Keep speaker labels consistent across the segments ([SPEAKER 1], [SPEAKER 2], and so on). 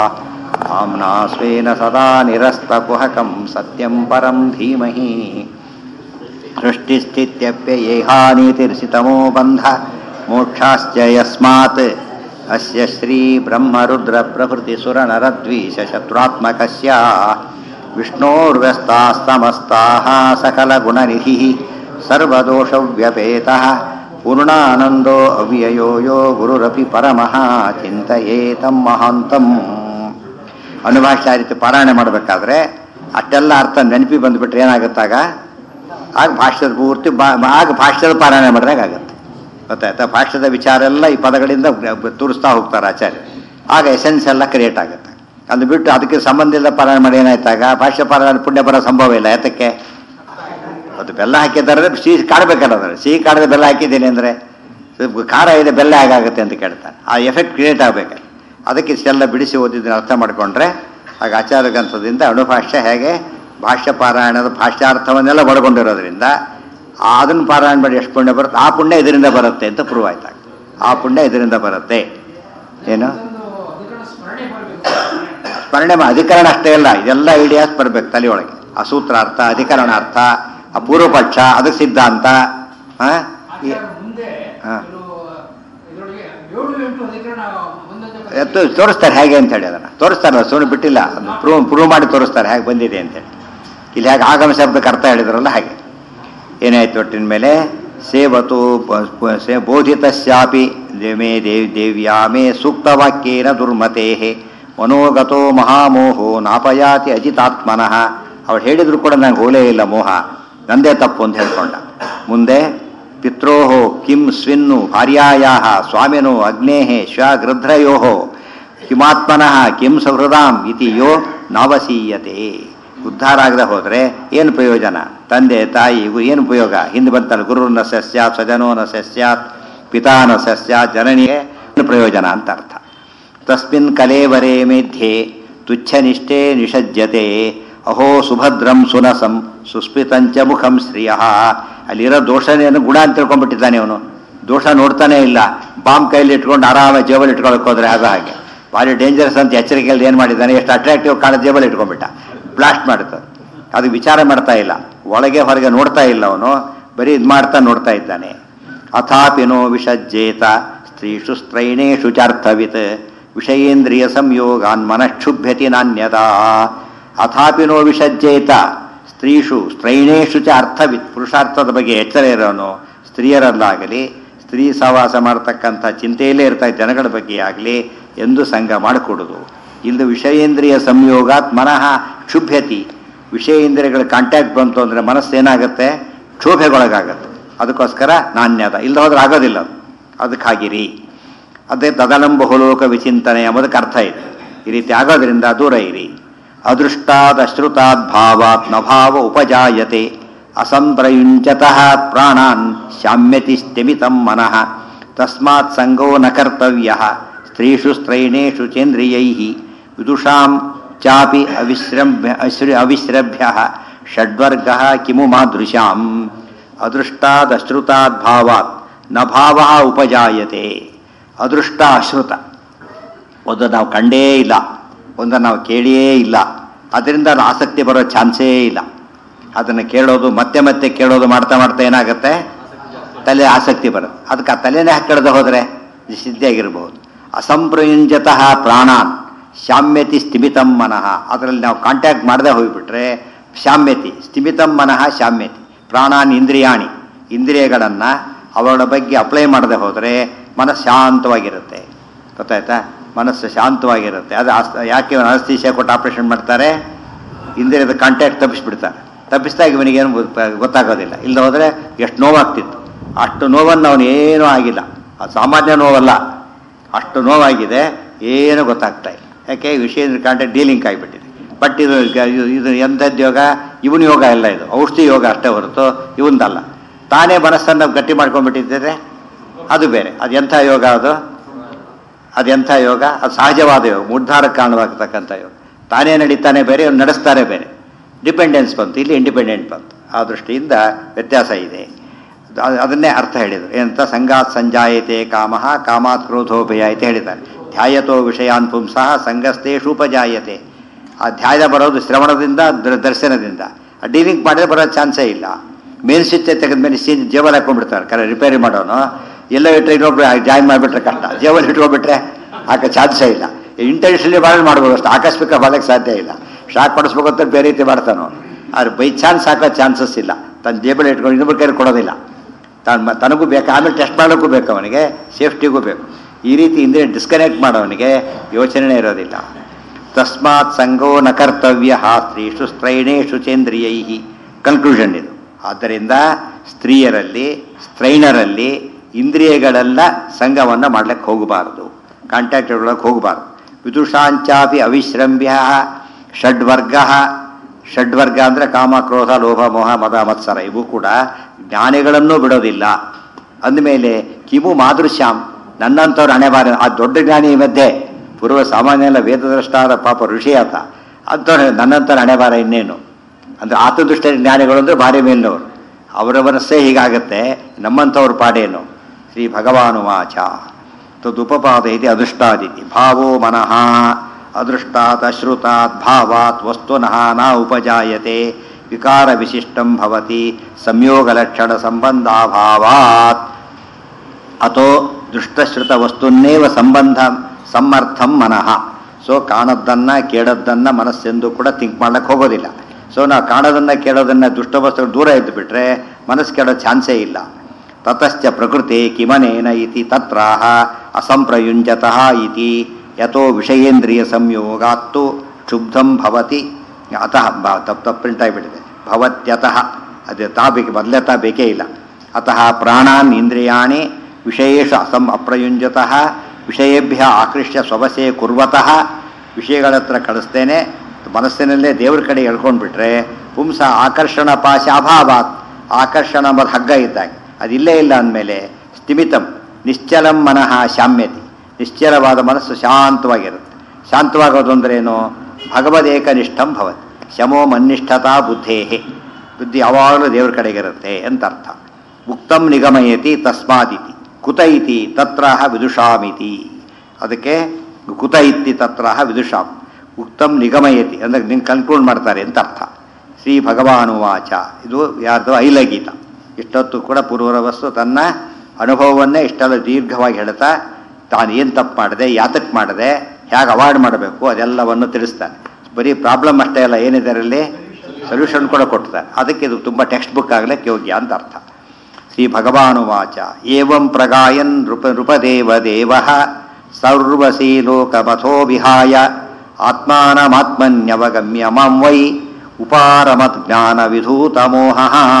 [SPEAKER 1] आम्ना स्वेन सदा निरस्तकुहकं सत्यं परं धीमहि सृष्टिस्थित्यप्ययेहानीतिर्षितमो बन्ध मोक्षाश्च यस्मात् अस्य श्रीब्रह्मरुद्रप्रभृतिसुरनरद्वीषशत्रुरात्मकस्य विष्णोर्व्यस्तास्तमस्ताः सकलगुणनिधिः सर्वदोषव्यपेतः पूर्णानन्दो अव्ययो यो ಗುರುರಪಿ ಪರಮಃ ಚಿಂತೆಯೇತಂ ಮಹಾಂತಂ ಅನುಭಾಷೆ ರೀತಿ ಪಾರಾಯಣ ಮಾಡಬೇಕಾದ್ರೆ ಅಷ್ಟೆಲ್ಲ ಅರ್ಥ ನೆನಪಿ ಬಂದುಬಿಟ್ರೆ ಏನಾಗುತ್ತಾಗ ಆಗ ಭಾಷ್ಯದ ಪೂರ್ತಿ ಬಾ ಆಗ ಭಾಷ್ಯದ ಪಾರಾಯಣ ಮಾಡಿದಾಗ ಆಗುತ್ತೆ ಗೊತ್ತಾಯ್ತಾ ಭಾಷ್ಯದ ವಿಚಾರ ಎಲ್ಲ ಈ ಪದಗಳಿಂದ ತೋರಿಸ್ತಾ ಹೋಗ್ತಾರೆ ಆಚಾರ್ಯ ಆಗ ಎಸೆನ್ಸ್ ಎಲ್ಲ ಕ್ರಿಯೇಟ್ ಆಗುತ್ತೆ ಅದು ಬಿಟ್ಟು ಅದಕ್ಕೆ ಸಂಬಂಧ ಇಲ್ಲ ಪಾರಾಯಣ ಮಾಡಿ ಏನಾಯ್ತಾಗ ಭಾಷ್ಯ ಪಾರಾಯಣ ಪುಣ್ಯ ಬರೋ ಸಂಭವ ಇಲ್ಲ ಯಾತಕ್ಕೆ ಅದು ಬೆಲ್ಲ ಹಾಕಿದ್ದಾರೆ ಸಿಹಿ ಕಾಡಬೇಕಲ್ಲ ಅದರ ಸಿಹಿ ಕಾಡದೆ ಬೆಲ್ಲ ಹಾಕಿದ್ದೀನಿ ಅಂದರೆ ಖಾರ ಇದೆ ಬೆಲ್ಲ ಹೇಗಾಗುತ್ತೆ ಅಂತ ಕೇಳ್ತಾರೆ ಆ ಎಫೆಕ್ಟ್ ಕ್ರಿಯೇಟ್ ಆಗಬೇಕು ಅದಕ್ಕೆ ಇಷ್ಟೆಲ್ಲ ಬಿಡಿಸಿ ಓದಿದ್ದನ್ನು ಅರ್ಥ ಮಾಡಿಕೊಂಡ್ರೆ ಆಗ ಆಚಾರ ಗ್ರಂಥದಿಂದ ಅಣುಭಾಷ್ಯ ಹೇಗೆ ಭಾಷ್ಯ ಪಾರಾಯಣದ ಭಾಷ್ಯಾರ್ಥವನ್ನೆಲ್ಲ ಒಳಗೊಂಡಿರೋದ್ರಿಂದ ಅದನ್ನು ಪಾರಾಯಣ ಮಾಡಿ ಎಷ್ಟು ಪುಣ್ಯ ಬರುತ್ತೆ ಆ ಪುಣ್ಯ ಇದರಿಂದ ಬರುತ್ತೆ ಅಂತ ಪ್ರೂವ್ ಆಯ್ತಾಗ ಆ ಪುಣ್ಯ ಇದರಿಂದ ಬರುತ್ತೆ ಏನು ಸ್ಮರಣೆ ಮಾ- ಅಧಿಕರಣ ಅಷ್ಟೇ ಇಲ್ಲ ಇದೆಲ್ಲ ಐಡಿಯಾಸ್ ಬರಬೇಕು ತಲೆಯೊಳಗೆ ಆ ಸೂತ್ರಾರ್ಥ ಅಧಿಕರಣಾರ್ಥ ಆ ಪೂರ್ವಪಕ್ಷ ಅದಕ್ಕೆ ಸಿದ್ಧಾಂತ ಆ? ಈ-
[SPEAKER 2] ಮುಂದೆ
[SPEAKER 1] ಹಾ.
[SPEAKER 2] ಕೆಲವು ಇದರೊಳಗೆ ಏಳು ಎಂಟು ಅಧಿಕರಣ ಒಂದೊಂದೇ
[SPEAKER 1] ಎತ್ತು ತೋರಿಸ್ತಾರೆ ಹೇಗೆ ಅಂತ ಹೇಳಿ ಅದನ್ನು ತೋರಿಸ್ತಾರಲ್ಲ ಸುಮ್ಮನೆ ಬಿಟ್ಟಿಲ್ಲ ಅದು ಪ್ರೂವ್ ಪ್ರೂವ್ ಮಾಡಿ ತೋರಿಸ್ತಾರೆ ಹೇಗೆ ಬಂದಿದೆ ಅಂತೇಳಿ ಇಲ್ಲಿ ಹೇಗೆ ಆಗಮ ಶಬ್ದಕ್ಕೆ ಅರ್ಥ ಹೇಳಿದ್ರಲ್ಲ ಹಾಗೆ ಏನಾಯ್ತು ಒಟ್ಟಿನ ಮೇಲೆ ಸೇವತು ಪ- ಪ- ಸೇ ಬೋಧಿತಸ್ಯಾಪಿ ದೇ- ಮೇ ದೇವ್ ದೇವ್ಯಾ ಮೇ ಸೂಕ್ತವಾಕ್ಯೇನ ದುರ್ಮತೆ ಮನೋಗತೋ ಮಹಾಮೋಹೋ ನಾಪಯಾತಿ ಅಜಿತಾತ್ಮನಃ ಅವಳು ಹೇಳಿದ್ರು ಕೂಡ ನಂಗೆ ಹೋಲೇ ಇಲ್ಲ ಮೋಹ ನಂದೇ ತಪ್ಪು ಅಂತ ಹೇಳ್ಕೊಂಡ ಮುಂದೆ ಪಿತ್ರೋಹೋ ಕಿಂ ಸ್ವಿನ್ನು ಭಾರ್ಯಾಯಾ ಸ್ವಾಮಿನೋ ಅಗ್ನೇಃ ಶ್ವಗೃಧ್ರಯೋ ಕಿಮಾತ್ಮನಃ ಕಿಂ ಸಹೃದಾಂ ಇತಿ ಯೋ ನಾವಸೀಯತೆ ಉದ್ಧಾರ ಆಗದೆ ಹೋದರೆ ಏನು ಪ್ರಯೋಜನ ತಂದೆ ತಾಯಿ ಇವು ಏನು ಉಪಯೋಗ ಹಿಂದೆ ಬಂತಲ್ಲ ಗುರು ನ ಸ್ಯಾತ್ ಸ್ವಜನೋ ನ ಸ್ಯಾತ್ ಪಿತಾ ನ ಸ್ಯಾತ್ ಜನನಿಗೆ ಏನು ಪ್ರಯೋಜನ ಅಂತ ಅರ್ಥ ತಸ್ಮಿನ್ ಕಲೇವರೇ ಮೇಧ್ಯೆ ತುಚ್ಛನಿಷ್ಠೆ ನಿಷಜ್ಯತೆ ಅಹೋ ಸುಭದ್ರಂ ಸುನಸಂ ಸುಸ್ಮಿತಂಚ ಮುಖಂ ಶ್ರಿಯ ಅಲ್ಲಿರೋ ದೋಷನೇನು ಗುಣ ಅಂತ ತಿಳ್ಕೊಂಡ್ಬಿಟ್ಟಿದ್ದಾನೆ ಅವನು ದೋಷ ನೋಡ್ತಾನೆ ಇಲ್ಲ ಬಾಂಬ್ ಕೈಲಿ ಇಟ್ಕೊಂಡು ಆರಾಮಾಗಿ ಜೇಬಲ್ಲಿ ಇಟ್ಕೊಳಕ್ ಹೋದ್ರೆ ಆಗ ಹಾಗೆ ಭಾರಿ ಡೇಂಜರಸ್ ಅಂತ ಎಚ್ಚರಿಕೆಯಲ್ಲಿ ಏನು ಮಾಡಿದ್ದಾನೆ ಎಷ್ಟು ಅಟ್ರಾಕ್ಟಿವ್ ಕಾಣ ಜೇಬಲ್ಲಿ ಇಟ್ಕೊಂಡ್ಬಿಟ್ಟ ಬ್ಲಾಸ್ಟ್ ಮಾಡುತ್ತದೆ ಅದು ವಿಚಾರ ಮಾಡ್ತಾ ಇಲ್ಲ ಒಳಗೆ ಹೊರಗೆ ನೋಡ್ತಾ ಇಲ್ಲ ಅವನು ಬರೀ ಇದು ಮಾಡ್ತಾ ನೋಡ್ತಾ ಇದ್ದಾನೆ ಅಥಾಪಿನೋ ವಿಷಜ್ಜೇತ ಸ್ತ್ರೀಷು ಸ್ತ್ರೈಣೇಷು ಚಾರ್ಥವಿತ್ ವಿಷಯೇಂದ್ರಿಯ ಸಂಯೋಗಾನ್ ಮನಕ್ಷುಭ್ಯತಿ ನಾಣ್ಯತಾ ಅಥಾಪಿನೋ ವಿಷಜ್ಜೇತ ಸ್ತ್ರೀಷು ಸ್ತ್ರೈಣೇಷು ಚ ಅರ್ಥವಿತ್ ಪುರುಷಾರ್ಥದ ಬಗ್ಗೆ ಎಚ್ಚರ ಇರೋನು ಸ್ತ್ರೀಯರಲ್ಲಾಗಲಿ ಸ್ತ್ರೀ ಸಹವಾಸ ಮಾಡ್ತಕ್ಕಂಥ ಚಿಂತೆಯಲ್ಲೇ ಇರ್ತಾ ಇದ್ದ ಜನಗಳ ಬಗ್ಗೆ ಆಗಲಿ ಎಂದು ಸಂಘ ಮಾಡಿಕೊಡುದು ಇಲ್ಲಿ ವಿಷಯೇಂದ್ರಿಯ ಸಂಯೋಗಾತ್ ಮನಃ ಕ್ಷುಭ್ಯತಿ ವಿಷಯೇಂದ್ರಿಯಗಳ ಕಾಂಟ್ಯಾಕ್ಟ್ ಬಂತು ಅಂದರೆ ಮನಸ್ಸೇನಾಗುತ್ತೆ ಕ್ಷೋಭೆಗೊಳಗಾಗತ್ತೆ ಅದಕ್ಕೋಸ್ಕರ ನಾಣ್ಯದ ಇಲ್ಲ ಹೋದ್ರೆ ಆಗೋದಿಲ್ಲ ಅದು ಅದಕ್ಕಾಗಿರಿ ಅದೇ ತದನಂಬಹುಲೋಕ ವಿಚಿಂತನೆ ಎಂಬುದಕ್ಕೆ ಅರ್ಥ ಇದೆ ಈ ರೀತಿ ಆಗೋದ್ರಿಂದ ದೂರ ಇರಿ ಅದೃಷ್ಟಾದ್ ಅಶ್ರುತಾದ್ ಭಾವಾತ್ ನಭಾವ ಉಪಜಾಯತೆ ಅಸಂಪ್ರಯುಂಚತಃ ಪ್ರಾಣಾನ್ ಶಾಮ್ಯತಿ ಸ್ಥಿಮಿತಂ ಮನಃ ತಸ್ಮಾತ್ ಸಂಗೋ ನ ಕರ್ತವ್ಯ ಸ್ತ್ರೀಷು ಸ್ತ್ರೈಣೇಷು ಚೇಂದ್ರಿಯೈ ವಿದುಷಾಂ ಚಾಪಿ ಅವಿಶ್ರಭ್ಯ ಅಶ್ರ ಅವಿಶ್ರಭ್ಯ ಷಡ್ವರ್ಗ ಕಿಮು ಮಾದೃಶಾಂ ಅದೃಷ್ಟಾದ್ ಅಶ್ರುತಾದ್ ಭಾವಾತ್ ನ ಭಾವ ಉಪಜಾಯತೆ ಅದೃಷ್ಟ ಅಶ್ರುತ ಒಂದು ನಾವು ಕಂಡೇ ಇಲ್ಲ ಒಂದು ನಾವು ಕೇಳಿಯೇ ಇಲ್ಲ ಅದರಿಂದ ಅದು ಆಸಕ್ತಿ ಬರೋ ಚಾನ್ಸೇ ಇಲ್ಲ ಅದನ್ನು ಕೇಳೋದು ಮತ್ತೆ ಮತ್ತೆ ಕೇಳೋದು ಮಾಡ್ತಾ ಮಾಡ್ತಾ ಏನಾಗುತ್ತೆ ತಲೆ ಆಸಕ್ತಿ ಬರುತ್ತೆ ಅದಕ್ಕೆ ಆ ತಲೆನೇ ಹಾಕಿಡದೆ ಹೋದರೆ ಸಿದ್ಧಿಯಾಗಿರ್ಬೋದು ಅಸಂಪ್ರಯುಂಜತಃ ಪ್ರಾಣಾನ್ ಶಾಮ್ಯತಿ ಸ್ಥಿಮಿತಂ ಮನಃ ಅದರಲ್ಲಿ ನಾವು ಕಾಂಟ್ಯಾಕ್ಟ್ ಮಾಡದೆ ಹೋಗಿಬಿಟ್ರೆ ಶಾಮ್ಯತಿ ಸ್ಥಿಮಿತಂ ಮನಃ ಶಾಮ್ಯತಿ ಪ್ರಾಣಾನ್ ಇಂದ್ರಿಯಾಣಿ ಇಂದ್ರಿಯಗಳನ್ನು ಅವಳ ಬಗ್ಗೆ ಅಪ್ಲೈ ಮಾಡದೆ ಹೋದರೆ ಮನಸ್ಸು ಶಾಂತವಾಗಿರುತ್ತೆ ಗೊತ್ತಾಯ್ತಾ ಮನಸ್ಸು ಶಾಂತವಾಗಿರುತ್ತೆ ಅದು ಆಸ್ ಯಾಕೆ ಅನಸ್ತೀಸಿಯಾ ಕೊಟ್ಟು ಆಪ್ರೇಷನ್ ಮಾಡ್ತಾರೆ ಇಂದ್ರಿಯದ ಕಾಂಟ್ಯಾಕ್ಟ್ ತಪ್ಪಿಸ್ಬಿಡ್ತಾರೆ ತಪ್ಪಿಸಿದಾಗ ಇವನಿಗೇನು ಗೊತ್ತ- ಗೊತ್ತಾಗೋದಿಲ್ಲ ಇಲ್ಲ ಹೋದರೆ ಎಷ್ಟು ನೋವಾಗ್ತಿತ್ತು ಅಷ್ಟು ನೋವನ್ನು ಅವನು ಏನೂ ಆಗಿಲ್ಲ ಅದು ಸಾಮಾನ್ಯ ನೋವಲ್ಲ ಅಷ್ಟು ನೋವಾಗಿದೆ ಏನೂ ಗೊತ್ತಾಗ್ತಾ ಇಲ್ಲ ಯಾಕೆ ವಿಷಯದ ಕಾಂಟ್ಯಾಕ್ಟ್ ಡೀಲಿಂಗ್ ಆಗಿಬಿಟ್ಟಿದೆ ಬಟ್ ಇದು ಇದು- ಇದು ಎಂಥದ್ದು ಯೋಗ ಇವನ ಯೋಗ ಎಲ್ಲ ಇದು ಔಷಧಿ ಯೋಗ ಅಷ್ಟೇ ಹೊರತು ಇವಂದಲ್ಲ ತಾನೇ ಮನಸ್ಸನ್ನು ಗಟ್ಟಿ ಮಾಡ್ಕೊಂಡ್ಬಿಟ್ಟಿದ್ದಾರೆ ಅದು ಬೇರೆ ಅದು ಎಂಥ ಯೋಗ ಅದು ಅದೆಂಥ ಯೋಗ ಅದು ಸಹಜವಾದ ಯೋಗ ಉದ್ಧಾರಕ್ಕೆ ಕಾರಣವಾಗತಕ್ಕಂಥ ಯೋಗ ತಾನೇ ನಡೀತಾನೆ ಬೇರೆ ಅವ್ನು ನಡೆಸ್ತಾರೆ ಬೇರೆ ಡಿಪೆಂಡೆನ್ಸ್ ಬಂತು ಇಲ್ಲಿ ಇಂಡಿಪೆಂಡೆಂಟ್ ಬಂತು ಆ ದೃಷ್ಟಿಯಿಂದ ವ್ಯತ್ಯಾಸ ಇದೆ ಅದ್- ಅದನ್ನೇ ಅರ್ಥ ಹೇಳಿದರು ಏನಂತ ಸಂಗಾತ್ ಸಂಜಾಯತೆ ಕಾಮಃ ಕಾಮಾತ್ ಕ್ರೋಧೋಭಯ ಅಂತ ಹೇಳಿದ್ದಾರೆ ಧ್ಯಾಯತೋ ವಿಷಯಾನ್ ಪುಂಸಃ ಸಂಗಸ್ತೇಷು ಉಪಜಾಯತೆ ಆ ಧ್ಯಾಯ ಬರೋದು ಶ್ರವಣದಿಂದ ದ- ದರ್ಶನದಿಂದ ಆ ಡೀಲಿಂಗ್ ಮಾಡಿದ್ರೆ ಬರೋ ಚಾನ್ಸೇ ಇಲ್ಲ ಮೇನ್ ಸ್ವಿಚ್ ತೆಗೆದ್ಮೇಲೆ ಸೀನ್ ಜೇಬಲ್ ಹಾಕೊಂಡ್ಬಿಡ್ತಾರೆ ಕರೆ ರಿಪೇರಿ ಮಾಡೋನು ಎಲ್ಲ ಇಟ್ಟರೆ ಇನ್ನೊಬ್ರು ಜಾಯಿನ್ ಮಾಡಿಬಿಟ್ರೆ ಕಷ್ಟ ಜೇಬಲ್ ಇಟ್ಕೊಂಡ್ಬಿಟ್ರೆ ಹಾಕೋ ಚಾನ್ಸೇ ಇಲ್ಲ ಇಂಟೆನ್ಷನ್ಲಿ ಮಾಡಿ ಮಾಡ್ಬೋದು ಅಷ್ಟು ಆಕಸ್ಮಿಕ ಮಾಡೋಕ್ಕೆ ಸಾಧ್ಯ ಇಲ್ಲ ಶಾಕ್ ಪಡಿಸ್ಬೇಕು ಅಂತ ಬೇರೆ ರೀತಿ ಮಾಡ್ತಾನೋ ಆದ್ರೆ ಬೈ ಚಾನ್ಸ್ ಹಾಕೋ ಚಾನ್ಸಸ್ ಇಲ್ಲ ತನ್ನ ಜೇಬಲ್ ಇಟ್ಕೊಂಡು ಇನ್ನೊಬ್ರ ಕೈಲಿ ಕೊಡೋದಿಲ್ಲ ತಾನು ತನಗೂ ಬೇಕು ಆಮೇಲೆ ಟೆಸ್ಟ್ ಮಾಡೋಕ್ಕೂ ಬೇಕು ಅವನಿಗೆ ಸೇಫ್ಟಿಗೂ ಬೇಕು ಈ ರೀತಿ ಇಂದ್ರಿಯ ಡಿಸ್ಕನೆಕ್ಟ್ ಮಾಡೋವನಿಗೆ ಯೋಚನೆ ಇರೋದಿಲ್ಲ ತಸ್ಮಾತ್ ಸಂಗೋ ನ ಕರ್ತವ್ಯ ಸ್ತ್ರೀಷು ಸ್ತ್ರೈಣೇಶು ಚೇಂದ್ರಿಯೈ ಕನ್ಕ್ಲೂಷನ್ ಇದು ಆದ್ದರಿಂದ ಸ್ತ್ರೀಯರಲ್ಲಿ ಸ್ತ್ರೈಣರಲ್ಲಿ ಇಂದ್ರಿಯಗಳೆಲ್ಲ ಸಂಘವನ್ನು ಮಾಡ್ಲಿಕ್ಕೆ ಹೋಗಬಾರದು ಕಾಂಟ್ಯಾಕ್ಟ್ ಇಟ್ಕೊಳ್ಳೋಕೆ ಹೋಗಬಾರ್ದು ವಿದುಷಾಂಚಾಪಿ ಅವಿಶ್ರಂಭ್ಯ ಷಡ್ವರ್ಗ ಷಡ್ವರ್ಗ ಅಂದರೆ ಕಾಮ ಕ್ರೋಧ ಲೋಭ ಮೋಹ ಮದ ಮತ್ಸರ ಇವು ಕೂಡ ಜ್ಞಾನಿಗಳನ್ನೂ ಬಿಡೋದಿಲ್ಲ ಅಂದಮೇಲೆ ಕಿಮು ಮಾದೃಶ್ಯಾಮ್ ನನ್ನಂಥವ್ರು ಹಣೆ ಬಾರ ಆ ದೊಡ್ಡ ಜ್ಞಾನಿ ಮಧ್ಯೆ ಪೂರ್ವ ಸಾಮಾನ್ಯ ಎಲ್ಲ ವೇದದ್ರಷ್ಟಾದ ಪಾಪ ಋಷಿ ಆತ ಅಂಥವ್ರು ನನ್ನಂಥವ್ರು ಹಣೆ ಬಾರ ಇನ್ನೇನು ಅಂದರೆ ಆತದೃಷ್ಟ ಜ್ಞಾನಿಗಳು ಅಂದರೆ ಭಾರಿ ಮೇಲಿನವರು ಅವರ ಮನಸ್ಸೇ ಹೀಗಾಗತ್ತೆ ನಮ್ಮಂಥವ್ರ ಪಾಡೇನು ಶ್ರೀ ಭಗವಾನುವಾಚ ತದುಪಪಾದ ಇತಿ ಅದೃಷ್ಟಾದಿತಿ ಭಾವೋ ಮನಃ ಅದೃಷ್ಟಾತ್ ಅಶ್ರುತಾತ್ ಭಾವಾತ್ ವಸ್ತುನಃ ನ ಉಪಜಾಯತೆ ವಿಕಾರ ವಿಶಿಷ್ಟಂ ಭವತಿ ಸಂಯೋಗಲಕ್ಷಣ ಸಂಬಂಧಾಭಾವಾತ್ ಅಥೋ ದೃಷ್ಟಶ್ರುತ ವಸ್ತುನ್ನೇವ ಸಂಬಂಧ ಸಮ್ಮರ್ಥಂ ಮನಃ ಸೊ ಕಾಣದ್ದನ್ನ ಕೇಳದ್ದನ್ನ ಮನಸ್ಸೆಂದು ಕೂಡ ಥಿಂಕ್ ಮಾಡ್ಲಿಕ್ಕೆ ಹೋಗೋದಿಲ್ಲ ಸೊ ನಾವು ಕಾಣೋದನ್ನ ಕೇಳೋದನ್ನ ದುಷ್ಟ ವಸ್ತುಗಳು ದೂರ ಇದ್ದು ಬಿಟ್ರೆ ಮನಸ್ಸು ಕೇಳೋ ಚಾನ್ಸೇ ಇಲ್ಲ ತತಶ್ಚ ಪ್ರಕೃತಿ ಕಿಮನೇನ ಇತಿ ತತ್ರಾಹ ಅಸಂಪ್ರಯುಂಜತಃ ಇತಿ ಯಥೋ ವಿಷಯೇಂದ್ರಿಯ ಸಂಯೋಗಾತ್ತು ಕ್ಷುಬ್ಧಂ ಭವತಿ ಅತಃ ಬ ತಪ್ಪು ತಪ್ಪು ಪ್ರಿಂಟ್ ಆಗಿಬಿಟ್ಟಿದೆ ಭವತ್ಯತಃ ಅದೇ ತಾ ಬೇಕು ಮೊದಲೇ ತಾ ಬೇಕೇ ಇಲ್ಲ ಅತಃ ಪ್ರಾಣಾನ್ ಇಂದ್ರಿಯಾಣಿ ವಿಷಯೇಶು ಅಸಂ ಅಪ್ರಯುಂಜತಃ ವಿಷಯೇಭ್ಯ ಆಕೃಷ್ಯ ಸ್ವವಸೆ ಕುರ್ವತಃ ವಿಷಯಗಳ ಹತ್ರ ಕಳಿಸ್ತೇನೆ ಮನಸ್ಸಿನಲ್ಲೇ ದೇವ್ರ ಕಡೆ ಎಳ್ಕೊಂಡ್ಬಿಟ್ರೆ ಪುಂಸ ಆಕರ್ಷಣ ಪಾಶ ಅಭಾವಾತ್ ಆಕರ್ಷಣ ಎಂಬುದು ಹಗ್ಗ ಇದ್ದಾಗ ಅದಿಲ್ಲೇ ಇಲ್ಲ ಅಂದಮೇಲೆ ಸ್ಥಿಮಿತಂ ನಿಶ್ಚಲಂ ಮನಃ ಶಾಮ್ಯತಿ ನಿಶ್ಚಲವಾದ ಮನಸ್ಸು ಶಾಂತವಾಗಿರುತ್ತೆ ಶಾಂತವಾಗೋದು ಅಂದ್ರೇನು ಭಗವದೇಕನಿಷ್ಠಂ ಭವತಿ ಶಮೋ ಮನ್ನಿಷ್ಠತಾ ಬುದ್ಧೇಹೆ ಬುದ್ಧಿ ಯಾವಾಗಲೂ ದೇವ್ರ ಕಡೆಗಿರುತ್ತೆ ಅಂತ ಅರ್ಥ ಉಕ್ತಂ ನಿಗಮಯತಿ ತಸ್ಮಾದಿತಿ ಕುತ ಇತಿ ತತ್ರಹ ವಿದುಷಾಮಿತಿ ಅದಕ್ಕೆ ಕುತ ಇತಿ ತತ್ರಹ ವಿದುಷಾಂ ಉಕ್ತಂ ನಿಗಮಯತಿ ಅಂದ್ರೆ ನಿನ್ ಕನ್ಕ್ಲೂಡ್ ಮಾಡ್ತಾರೆ ಅಂತ ಅರ್ಥ ಶ್ರೀ ಭಗವಾನುವಾಚ ಇದು ಯಾರ್ದು ಐಲಗೀತ ಇಷ್ಟೊತ್ತು ಕೂಡ ಪೂರ್ವರವಸ್ತು ತನ್ನ ಅನುಭವವನ್ನೇ ಇಷ್ಟೆಲ್ಲ ದೀರ್ಘವಾಗಿ ಹೇಳ್ತಾ ತಾನು ಏನು ತಪ್ಪು ಮಾಡಿದೆ ಯಾತಕ್ಕೆ ಮಾಡಿದೆ ಹೇಗೆ ಅವಾಯ್ಡ್ ಮಾಡಬೇಕು ಅದೆಲ್ಲವನ್ನು ತಿಳಿಸ್ತಾನೆ ಬರೀ ಪ್ರಾಬ್ಲಮ್ ಅಷ್ಟೇ ಅಲ್ಲ ಏನಿದೆ ಅದರಲ್ಲಿ ಸೊಲ್ಯೂಷನ್ ಕೂಡ ಕೊಡ್ತಾರೆ ಅದಕ್ಕೆ ಇದು ತುಂಬ ಟೆಕ್ಸ್ಟ್ ಬುಕ್ ಆಗ್ಲಿಕ್ಕೆ ಯೋಗ್ಯ ಅಂತ ಅರ್ಥ ಶ್ರೀ ಭಗವಾನುವಾಚ ಏವಂ ಪ್ರಗಾಯನ್ ನೃಪ ನೃಪದೇವ ದೇವ ಸರ್ವಸಿ ಲೋಕಮಥೋ ವಿಹಾಯ ಆತ್ಮಾನಮಾತ್ಮನ್ಯವಗಮ್ಯ ಮಾಂ ವೈ ಉಪಾರಮತ್ ಜ್ಞಾನ ವಿಧೂತ ಮೋಹ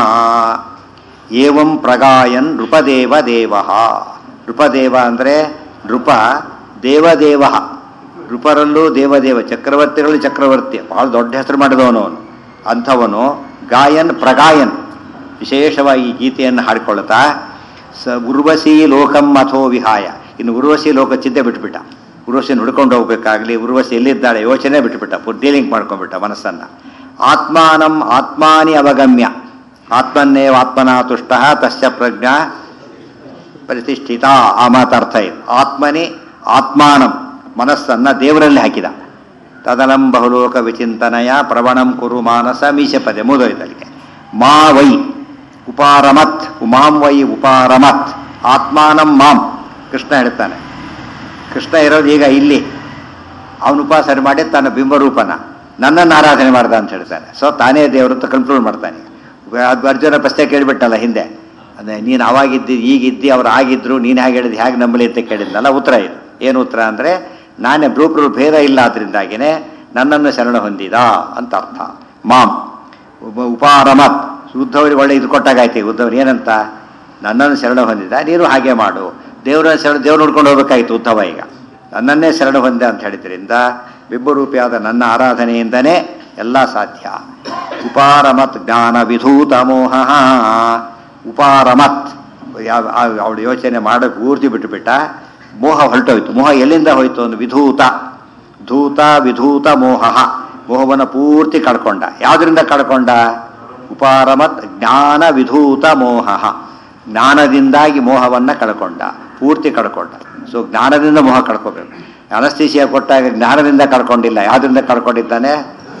[SPEAKER 1] ಏವಂ ಪ್ರಗಾಯನ್ ನೃಪದೇವ ದೇವ ನೃಪದೇವ ಅಂದರೆ ನೃಪ ದೇವದೇವ ನೃಪರಲ್ಲೂ ದೇವದೇವ ಚಕ್ರವರ್ತಿಗಳು ಚಕ್ರವರ್ತಿ ಬಹಳ ದೊಡ್ಡ ಹೆಸರು ಮಾಡಿದವನು ಅವನು ಅಂಥವನು ಗಾಯನ್ ಪ್ರಗಾಯನ್ ವಿಶೇಷವಾಗಿ ಈ ಗೀತೆಯನ್ನು ಹಾಡಿಕೊಳ್ತಾ ಸ ಉರ್ವಶಿ ಲೋಕಂ ಅಥೋ ವಿಹಾಯ ಇನ್ನು ಉರ್ವಶಿ ಲೋಕ ಚಿಂತೆ ಬಿಟ್ಬಿಟ್ಟ ಉರ್ವಶಿ ಹುಡ್ಕೊಂಡು ಹೋಗ್ಬೇಕಾಗ್ಲಿ ಉರ್ವಶಿ ಎಲ್ಲಿದ್ದಾಳೆ ಯೋಚನೆ ಬಿಟ್ಬಿಟ್ಟ ಡೀಲಿಂಗ್ ಮಾಡ್ಕೊಂಡ್ಬಿಟ್ಟ ಮನಸ್ಸನ್ನ ಆತ್ಮಾನಂ ಆತ್ಮಾನಿ ಅವಗಮ್ಯ ಆತ್ಮನ್ನೇವ ಆತ್ಮನಾ ತುಷ್ಟ ತಸ್ಯ ಪ್ರಜ್ಞಾ ಪ್ರತಿಷ್ಠಿತ ಆ ಮಾತಾರ್ಥ ಇದು ಆತ್ಮನಿ ಆತ್ಮಾನಂ ಮನಸ್ಸನ್ನ ದೇವರಲ್ಲಿ ಹಾಕಿದ ತದನಂ ಬಹುಲೋಕ ವಿಚಿಂತನಯ ಪ್ರವಣಂ ಕುರು ಮಾನಸ ಮೀಶಪದೆ ಮುದೋಯ್ತಲ್ಲಿಗೆ ಮಾ ವೈ ಉಪಾರಮತ್ ಮಾಂ ವೈ ಉಪಾರಮತ್ ಆತ್ಮಾನಂ ಮಾಂ ಕೃಷ್ಣ ಹೇಳ್ತಾನೆ ಕೃಷ್ಣ ಇರೋದು ಈಗ ಇಲ್ಲಿ ಅವನು ಉಪಾಸನೆ ಮಾಡಿ ತನ್ನ ಬಿಂಬರೂಪನ ನನ್ನನ್ನು ಆರಾಧನೆ ಮಾಡ್ದ ಅಂತ ಹೇಳ್ತಾನೆ ಸೊ ತಾನೇ ದೇವರು ಅಂತ ಕನ್ಕ್ಲೂಡ್ ಮಾಡ್ತಾನೆ ಅದು ಅರ್ಜುನ ಪ್ರಶ್ನೆ ಕೇಳಿಬಿಟ್ಟಲ್ಲ ಹಿಂದೆ ಅದೇ ನೀನು ಅವಾಗಿದ್ದಿ ಈಗಿದ್ದಿ ಅವ್ರು ಆಗಿದ್ರು ನೀನು ಹೇಗೆ ಹೇಳಿದ್ ಹೇಗೆ ನಂಬಲಿ ಅಂತ ಕೇಳಿದ್ನಲ್ಲ ಉತ್ತರ ಇದು ಏನು ಉತ್ತರ ಅಂದರೆ ನಾನೇ ಬ್ರೂಪ್ರು ಭೇದ ಇಲ್ಲ ಆದ್ರಿಂದಾಗಿನೇ ನನ್ನನ್ನು ಶರಣ ಹೊಂದಿದ ಅಂತ ಅರ್ಥ ಮಾಂ ಉಪ- ಉಪಾರಮತ್ ಉದ್ಧವರಿಗೆ ಒಳ್ಳೆ ಇದು ಕೊಟ್ಟಾಗಾಯ್ತು ಉದ್ಧವ್ರು ಏನಂತ ನನ್ನನ್ನು ಶರಣ ಹೊಂದಿದ ನೀನು ಹಾಗೆ ಮಾಡು ದೇವರ ಶರಣ ದೇವ್ರು ನೋಡ್ಕೊಂಡು ಹೋಗ್ಬೇಕಾಯ್ತು ಉದ್ಧವ ಈಗ ನನ್ನನ್ನೇ ಶರಣ ಹೊಂದೆ ಅಂತ ಹೇಳಿದ್ರಿಂದ ಬಿಬ್ಬರೂಪಿಯಾದ ನನ್ನ ಆರಾಧನೆಯಿಂದನೇ ಎಲ್ಲ ಸಾಧ್ಯ ಉಪಾರಮತ್ ಜ್ಞಾನ ವಿಧೂತ ಮೋಹ ಉಪಾರಮತ್ ಅವಳು ಯೋಚನೆ ಮಾಡೋ ಪೂರ್ತಿ ಬಿಟ್ಟುಬಿಟ್ಟ ಮೋಹ ಹೊರಟೋಯ್ತು ಮೋಹ ಎಲ್ಲಿಂದ ಹೋಯ್ತು ಒಂದು ವಿಧೂತ ಧೂತ ವಿಧೂತ ಮೋಹ ಮೋಹವನ್ನು ಪೂರ್ತಿ ಕಳ್ಕೊಂಡ ಯಾವುದರಿಂದ ಕಳ್ಕೊಂಡ ಉಪಾರಮತ್ ಜ್ಞಾನ ವಿಧೂತ ಮೋಹ ಜ್ಞಾನದಿಂದಾಗಿ ಮೋಹವನ್ನು ಕಳ್ಕೊಂಡ ಪೂರ್ತಿ ಕಳ್ಕೊಂಡ ಸೊ ಜ್ಞಾನದಿಂದ ಮೋಹ ಕಳ್ಕೋಬೇಕು ಅನಸ್ತೀಸಿಯ ಕೊಟ್ಟಾಗ ಜ್ಞಾನದಿಂದ ಕಳ್ಕೊಂಡಿಲ್ಲ ಯಾವುದರಿಂದ ಕಳ್ಕೊಂಡಿದ್ದಾನೆ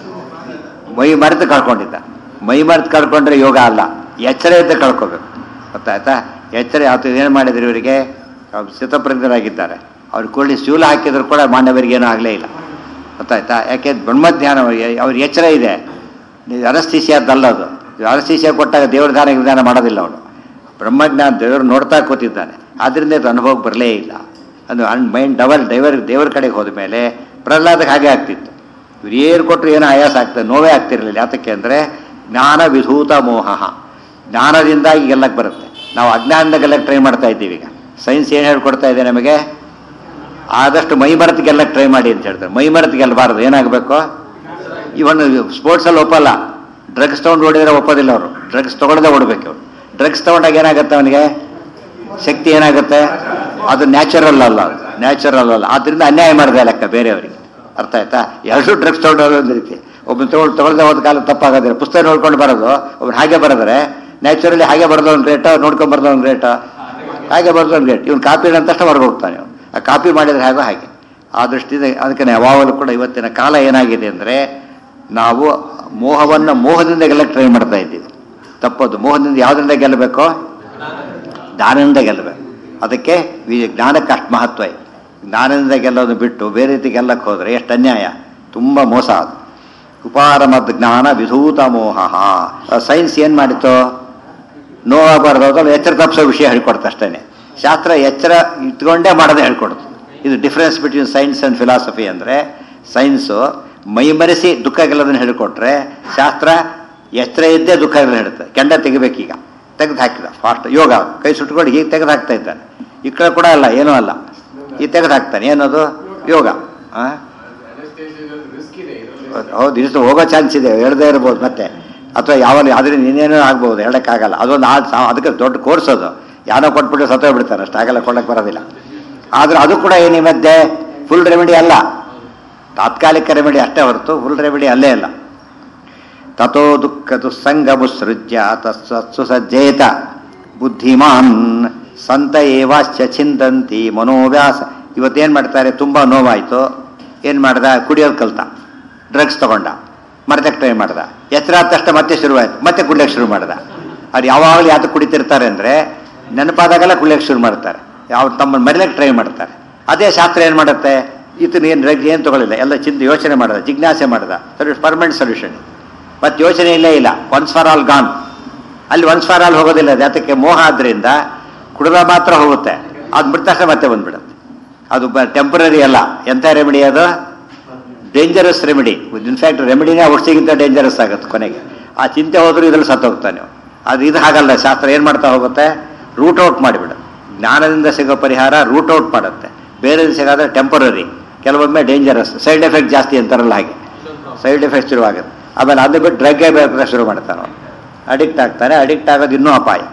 [SPEAKER 1] ಮೈ ಮರೆತು ಕಳ್ಕೊಂಡಿದ್ದ ಮೈ ಮರೆತು ಕಳ್ಕೊಂಡ್ರೆ ಯೋಗ ಅಲ್ಲ ಎಚ್ಚರ ಇದ್ದ ಕಳ್ಕೋಬೇಕು ಗೊತ್ತಾಯ್ತಾ ಎಚ್ಚರ ಯಾವತ್ತು ಏನು ಮಾಡಿದ್ರು ಇವರಿಗೆ ಸ್ಥಿತಪ್ರಜ್ಞರಾಗಿದ್ದಾರೆ ಅವ್ರು ಕೂಡಲಿ ಶೂಲ ಹಾಕಿದ್ರು ಕೂಡ ಮಾನವರಿಗೆ ಏನೂ ಆಗಲೇ ಇಲ್ಲ ಗೊತ್ತಾಯ್ತಾ ಯಾಕೆ ಬ್ರಹ್ಮಜ್ಞಾನ ಅವ್ರಿಗೆ ಎಚ್ಚರ ಇದೆ ಅನಸ್ತೀಸಿಯಾದ್ದಲ್ಲ ಅದು ಅನಸ್ತೀಸಿಯ ಕೊಟ್ಟಾಗ ದೇವ್ರ ದಾನ ವಿಧಾನ ಮಾಡೋದಿಲ್ಲ ಅವನು ಬ್ರಹ್ಮಜ್ಞಾನ ದೇವರು ನೋಡ್ತಾ ಕೂತಿದ್ದಾನೆ ಆದ್ದರಿಂದ ಇದು ಅನುಭವಕ್ಕೆ ಬರಲೇ ಇಲ್ಲ ಅದು ಅನ್ ಮೈಂಡ್ ಡಬಲ್ ಡೈವರ್ ದೇವರ ಕಡೆಗೆ ಹೋದ ಮೇಲೆ ಪ್ರಹ್ಲಾದಕ್ಕೆ ಹಾಗೆ ಆಗ್ತಿತ್ತು ಇವ್ರು ಏನು ಕೊಟ್ಟರು ಏನೋ ಆಯಾಸ ಆಗ್ತದೆ ನೋವೇ ಆಗ್ತಿರಲಿಲ್ಲ ಯಾತಕ್ಕೆ ಅಂದರೆ ಜ್ಞಾನ ವಿಧೂತ ಮೋಹ ಜ್ಞಾನದಿಂದ ಈಗ ಗೆಲ್ಲಕ್ಕೆ ಬರುತ್ತೆ ನಾವು ಅಜ್ಞಾನದಿಂದ ಗೆಲ್ಲಕ್ಕೆ ಟ್ರೈ ಮಾಡ್ತಾ ಇದ್ದೀವಿ ಈಗ ಸೈನ್ಸ್ ಏನು ಹೇಳ್ಕೊಡ್ತಾ ಇದೆ ನಮಗೆ ಆದಷ್ಟು ಮೈ ಮರೆತು ಗೆಲ್ಲಕ್ಕೆ ಟ್ರೈ ಮಾಡಿ ಅಂತ ಹೇಳ್ತಾರೆ ಮೈ ಮರೆತು ಗೆಲ್ಲಬಾರ್ದು ಏನಾಗಬೇಕು ಇವನ್ ಸ್ಪೋರ್ಟ್ಸಲ್ಲಿ ಒಪ್ಪಲ್ಲ ಡ್ರಗ್ಸ್ ತೊಗೊಂಡು ಓಡಿದ್ರೆ ಒಪ್ಪೋದಿಲ್ಲ ಅವರು ಡ್ರಗ್ಸ್ ತೊಗೊಳದೆ ಓಡಬೇಕು ಅವರು ಡ್ರಗ್ಸ್ ತೊಗೊಂಡಾಗ ಏನಾಗುತ್ತೆ ಅವನಿಗೆ ಶಕ್ತಿ ಏನಾಗುತ್ತೆ ಅದು ನ್ಯಾಚುರಲ್ ಅಲ್ಲ ಅದು ನ್ಯಾಚುರಲ್ ಅಲ್ಲ ಆದ್ದರಿಂದ ಅನ್ಯಾಯ ಮಾಡಿದೆ ಲೆಕ್ಕ ಬೇರೆಯವರಿಗೆ ಅರ್ಥ ಆಯ್ತಾ ಎರಡು ಡ್ರಗ್ಸ್ ತೊಗೊಂಡವ್ರು ಒಂದು ರೀತಿ ಒಬ್ಬನು ತೊಗೊಂಡು ತೊಗೊಳ್ದೆ ಹೋದ ಕಾಲ ತಪ್ಪಾಗೋದಿಲ್ಲ ಪುಸ್ತಕ ನೋಡ್ಕೊಂಡು ಬರೋದು ಒಬ್ರು ಹಾಗೆ ಬರೆದ್ರೆ ನ್ಯಾಚುರಲಿ ಹಾಗೆ ಬರೆದವನು ಗ್ರೇಟ ನೋಡ್ಕೊಂಡು ಬರೆದವನು ಗ್ರೇಟ ಹಾಗೆ ಬರೆದವನು ಗ್ರೇಟ್ ಇವ್ನು ಕಾಪಿ ಅಂತ ತಕ್ಷಣ ಹೊರಗೆ ಹೋಗ್ತಾನೆ ಅವ್ನು ಆ ಕಾಪಿ ಮಾಡಿದ್ರೆ ಹಾಗೋ ಹಾಗೆ ಆ ದೃಷ್ಟಿಯಿಂದ ಅದಕ್ಕೆ ನಾವು ಯಾವಾಗಲೂ ಕೂಡ ಇವತ್ತಿನ ಕಾಲ ಏನಾಗಿದೆ ಅಂದರೆ ನಾವು ಮೋಹವನ್ನು ಮೋಹದಿಂದ ಗೆಲ್ಲಕ್ಕೆ ಟ್ರೈ ಮಾಡ್ತಾ ಇದ್ದೀವಿ ತಪ್ಪದು ಮೋಹದಿಂದ ಯಾವುದರಿಂದ ಗೆಲ್ಲಬೇಕು ಜ್ಞಾನದಿಂದ ಗೆಲ್ಲಬೇಕು ಅದಕ್ಕೆ ವಿ- ಜ್ಞಾನಕ್ಕೆ ಅಷ್ಟು ಮಹತ್ವ ಇದೆ ಜ್ಞಾನದಿಂದ ಗೆಲ್ಲೋದು ಬಿಟ್ಟು ಬೇರೆ ರೀತಿ ಗೆಲ್ಲಕ್ಕೆ ಹೋದರೆ ಎಷ್ಟು ಅನ್ಯಾಯ ತುಂಬ ಮೋಸ ಅದು ಉಪಾರಮದ್ ಜ್ಞಾನ ವಿಧೂತ ಮೋಹ ಸೈನ್ಸ್ ಏನು ಮಾಡಿತು ನೋವಾಗಬಾರ್ದು ಅದು ಎಚ್ಚರ ತಪ್ಪಿಸೋ ವಿಷಯ ಹೇಳ್ಕೊಡ್ತು ಅಷ್ಟೇ ಶಾಸ್ತ್ರ ಎಚ್ಚರ ಇಟ್ಕೊಂಡೇ ಮಾಡೋದೇ ಹೇಳ್ಕೊಡ್ತು ಇದು difference between science and philosophy ಅಂದರೆ ಸೈನ್ಸು ಮೈಮರೆಸಿ ದುಃಖ ಗೆಲ್ಲೋದನ್ನು ಹೇಳಿಕೊಟ್ರೆ ಶಾಸ್ತ್ರ ಎಚ್ಚರ ಇದ್ದೇ ದುಃಖ ಗೆಲ್ಲ ಹೇಳುತ್ತೆ ಕೆಂಡ ತೆಗಿಬೇಕೀಗ ತೆಗೆದು ಹಾಕಿದ ಫಾಸ್ಟ್ ಯೋಗ ಕೈ ಸುಟ್ಕೊಂಡು ಹೀಗೆ ತೆಗೆದು ಹಾಕ್ತಾ ಇದ್ದಾನೆ ಈ ಕಡೆ ಕೂಡ ಅಲ್ಲ ಏನೂ ಅಲ್ಲ ಈ ತೆಗೆದು ಹಾಕ್ತಾನೆ ಏನದು ಯೋಗ ಆ? ಹೌದು ಇಷ್ಟು ಹೋಗೋ ಚಾನ್ಸ್ ಇದೆ ಹೇಳದೇ ಇರ್ಬೋದು ಮತ್ತೆ ಅಥವಾ ಯಾವ ಅದರಿಂದ ಇನ್ನೇನೋ ಆಗ್ಬೋದು ಹೇಳಕ್ಕಾಗಲ್ಲ ಅದೊಂದು ಆ ಸಾ- ಅದಕ್ಕೆ ದೊಡ್ಡ ಕೋರ್ಸ್ ಅದು ಯಾರೋ ಕೊಟ್ಬಿಟ್ಟು ಸತ್ತೋಗ್ಬಿಡ್ತಾರೆ ಬಿಡ್ತಾರೆ ಅಷ್ಟಾಗಲ್ಲ ಕೊಡಕ್ಕೆ ಬರೋದಿಲ್ಲ ಆದ್ರೆ ಅದು ಕೂಡ ಏನು ಈ ಮಧ್ಯೆ ಫುಲ್ ರೆಮಿಡಿ ಅಲ್ಲ ತಾತ್ಕಾಲಿಕ ರೆಮಿಡಿ ಅಷ್ಟೇ ಹೊರತು ಫುಲ್ ರೆಮಿಡಿ ಅಲ್ಲೇ ಅಲ್ಲ ತಥೋ ದುಃಖ ದುಸ್ಸಂಗ ಮುತ್ಸೃಜ್ಯ ತತ್ಸು ಸಜ್ಜೇತ ಬುದ್ಧಿಮಾನ್ ಸಂತ ಏವಾಶ್ಚ ಚಿಂದಂತಿ ಮನೋವ್ಯಾಸ ಇವತ್ತೇನು ಮಾಡ್ತಾರೆ ತುಂಬ ನೋವಾಯಿತು ಏನು ಮಾಡ್ದ ಕುಡಿಯೋದು ಕಲ್ತ ಡ್ರಗ್ಸ್ ತಗೊಂಡ ಮರ್ತಕ್ಕೆ ಟ್ರೈ ಮಾಡ್ದ ಎಚ್ಚರ ಆದ ತಕ್ಷಣ ಮತ್ತೆ ಶುರುವಾಯ್ತು ಮತ್ತೆ ಕುಡಿಯೋಕ್ಕೆ ಶುರು ಮಾಡ್ದ ಅವ್ರು ಯಾವಾಗಲೂ ಯಾತಕ್ಕೆ ಕುಡಿತಿರ್ತಾರೆ ಅಂದರೆ ನೆನಪಾದಾಗೆಲ್ಲ ಕುಡಿಯೋಕ್ಕೆ ಶುರು ಮಾಡ್ತಾರೆ ಯಾವ ತಮ್ಮನ್ನು ಮರಿಲಕ್ಕೆ ಟ್ರೈ ಮಾಡ್ತಾರೆ ಅದೇ ಶಾಸ್ತ್ರ ಏನು ಮಾಡುತ್ತೆ ಈತನ ಏನು ಡ್ರಗ್ ಏನು ತಗೊಳ್ಳಿಲ್ಲ ಎಲ್ಲ ಚಿಂತೆ ಯೋಚನೆ ಮಾಡ್ದ ಜಿಜ್ಞಾಸೆ ಮಾಡ್ದ ಸೊಲ್ಯೂಷ್ ಪರ್ಮನೆಂಟ್ ಸೊಲ್ಯೂಷನ್ ಮತ್ತೆ ಯೋಚನೆ ಇಲ್ಲೇ ಇಲ್ಲ ಒನ್ಸ್ ಫಾರ್ ಆಲ್ ಗಾನ್ ಅಲ್ಲಿ ಒನ್ಸ್ ಫಾರ್ ಆಲ್ ಹೋಗೋದಿಲ್ಲ ಅದು ಯಾತಕ್ಕೆ ಮೋಹ ಆದ್ರಿಂದ ಕುಡಿದ ಮಾತ್ರ ಹೋಗುತ್ತೆ ಅದು ಬಿಟ್ಟ ತಕ್ಷಣ ಮತ್ತೆ ಬಂದ್ಬಿಡುತ್ತೆ ಅದು ಟೆಂಪರರಿ ಅಲ್ಲ ಎಂಥ ರೆಮಿಡಿ ಅದು ಡೇಂಜರಸ್ ರೆಮಿಡಿ ಇನ್ಫ್ಯಾಕ್ಟ್ ರೆಮಿಡಿನೇ ಔಷಧಿಗಿಂತ ಡೇಂಜರಸ್ ಆಗುತ್ತೆ ಕೊನೆಗೆ ಆ ಚಿಂತೆ ಹೋದ್ರೂ ಇದ್ರಲ್ಲಿ ಸತ್ತು ಹೋಗ್ತಾನೆ ಅವ್ನು. ಅದು ಇದು ಹಾಗಲ್ಲ ಶಾಸ್ತ್ರ ಏನು ಮಾಡ್ತಾ ಹೋಗುತ್ತೆ ರೂಟ್ ಔಟ್ ಮಾಡಿಬಿಡುತ್ತೆ ಜ್ಞಾನದಿಂದ ಸಿಗೋ ಪರಿಹಾರ ರೂಟ್ ಔಟ್ ಮಾಡುತ್ತೆ ಬೇರೆ ಸಿಗೋದ್ರೆ ಟೆಂಪರರಿ ಕೆಲವೊಮ್ಮೆ ಡೇಂಜರಸ್ ಸೈಡ್ ಎಫೆಕ್ಟ್ ಜಾಸ್ತಿ ಅಂತಾರಲ್ಲ ಹಾಗೆ ಸೈಡ್ ಎಫೆಕ್ಟ್ ಶುರುವಾಗುತ್ತೆ ಆಮೇಲೆ ಅದು ಬಿಟ್ಟು ಡ್ರಗ್ಗೆ ಬೇಕು ಶುರು ಮಾಡ್ತಾನೆ ಅವನು ಅಡಿಕ್ಟ್ ಆಗ್ತಾನೆ ಅಡಿಕ್ಟ್ ಆಗೋದು ಇನ್ನೂ ಅಪಾಯ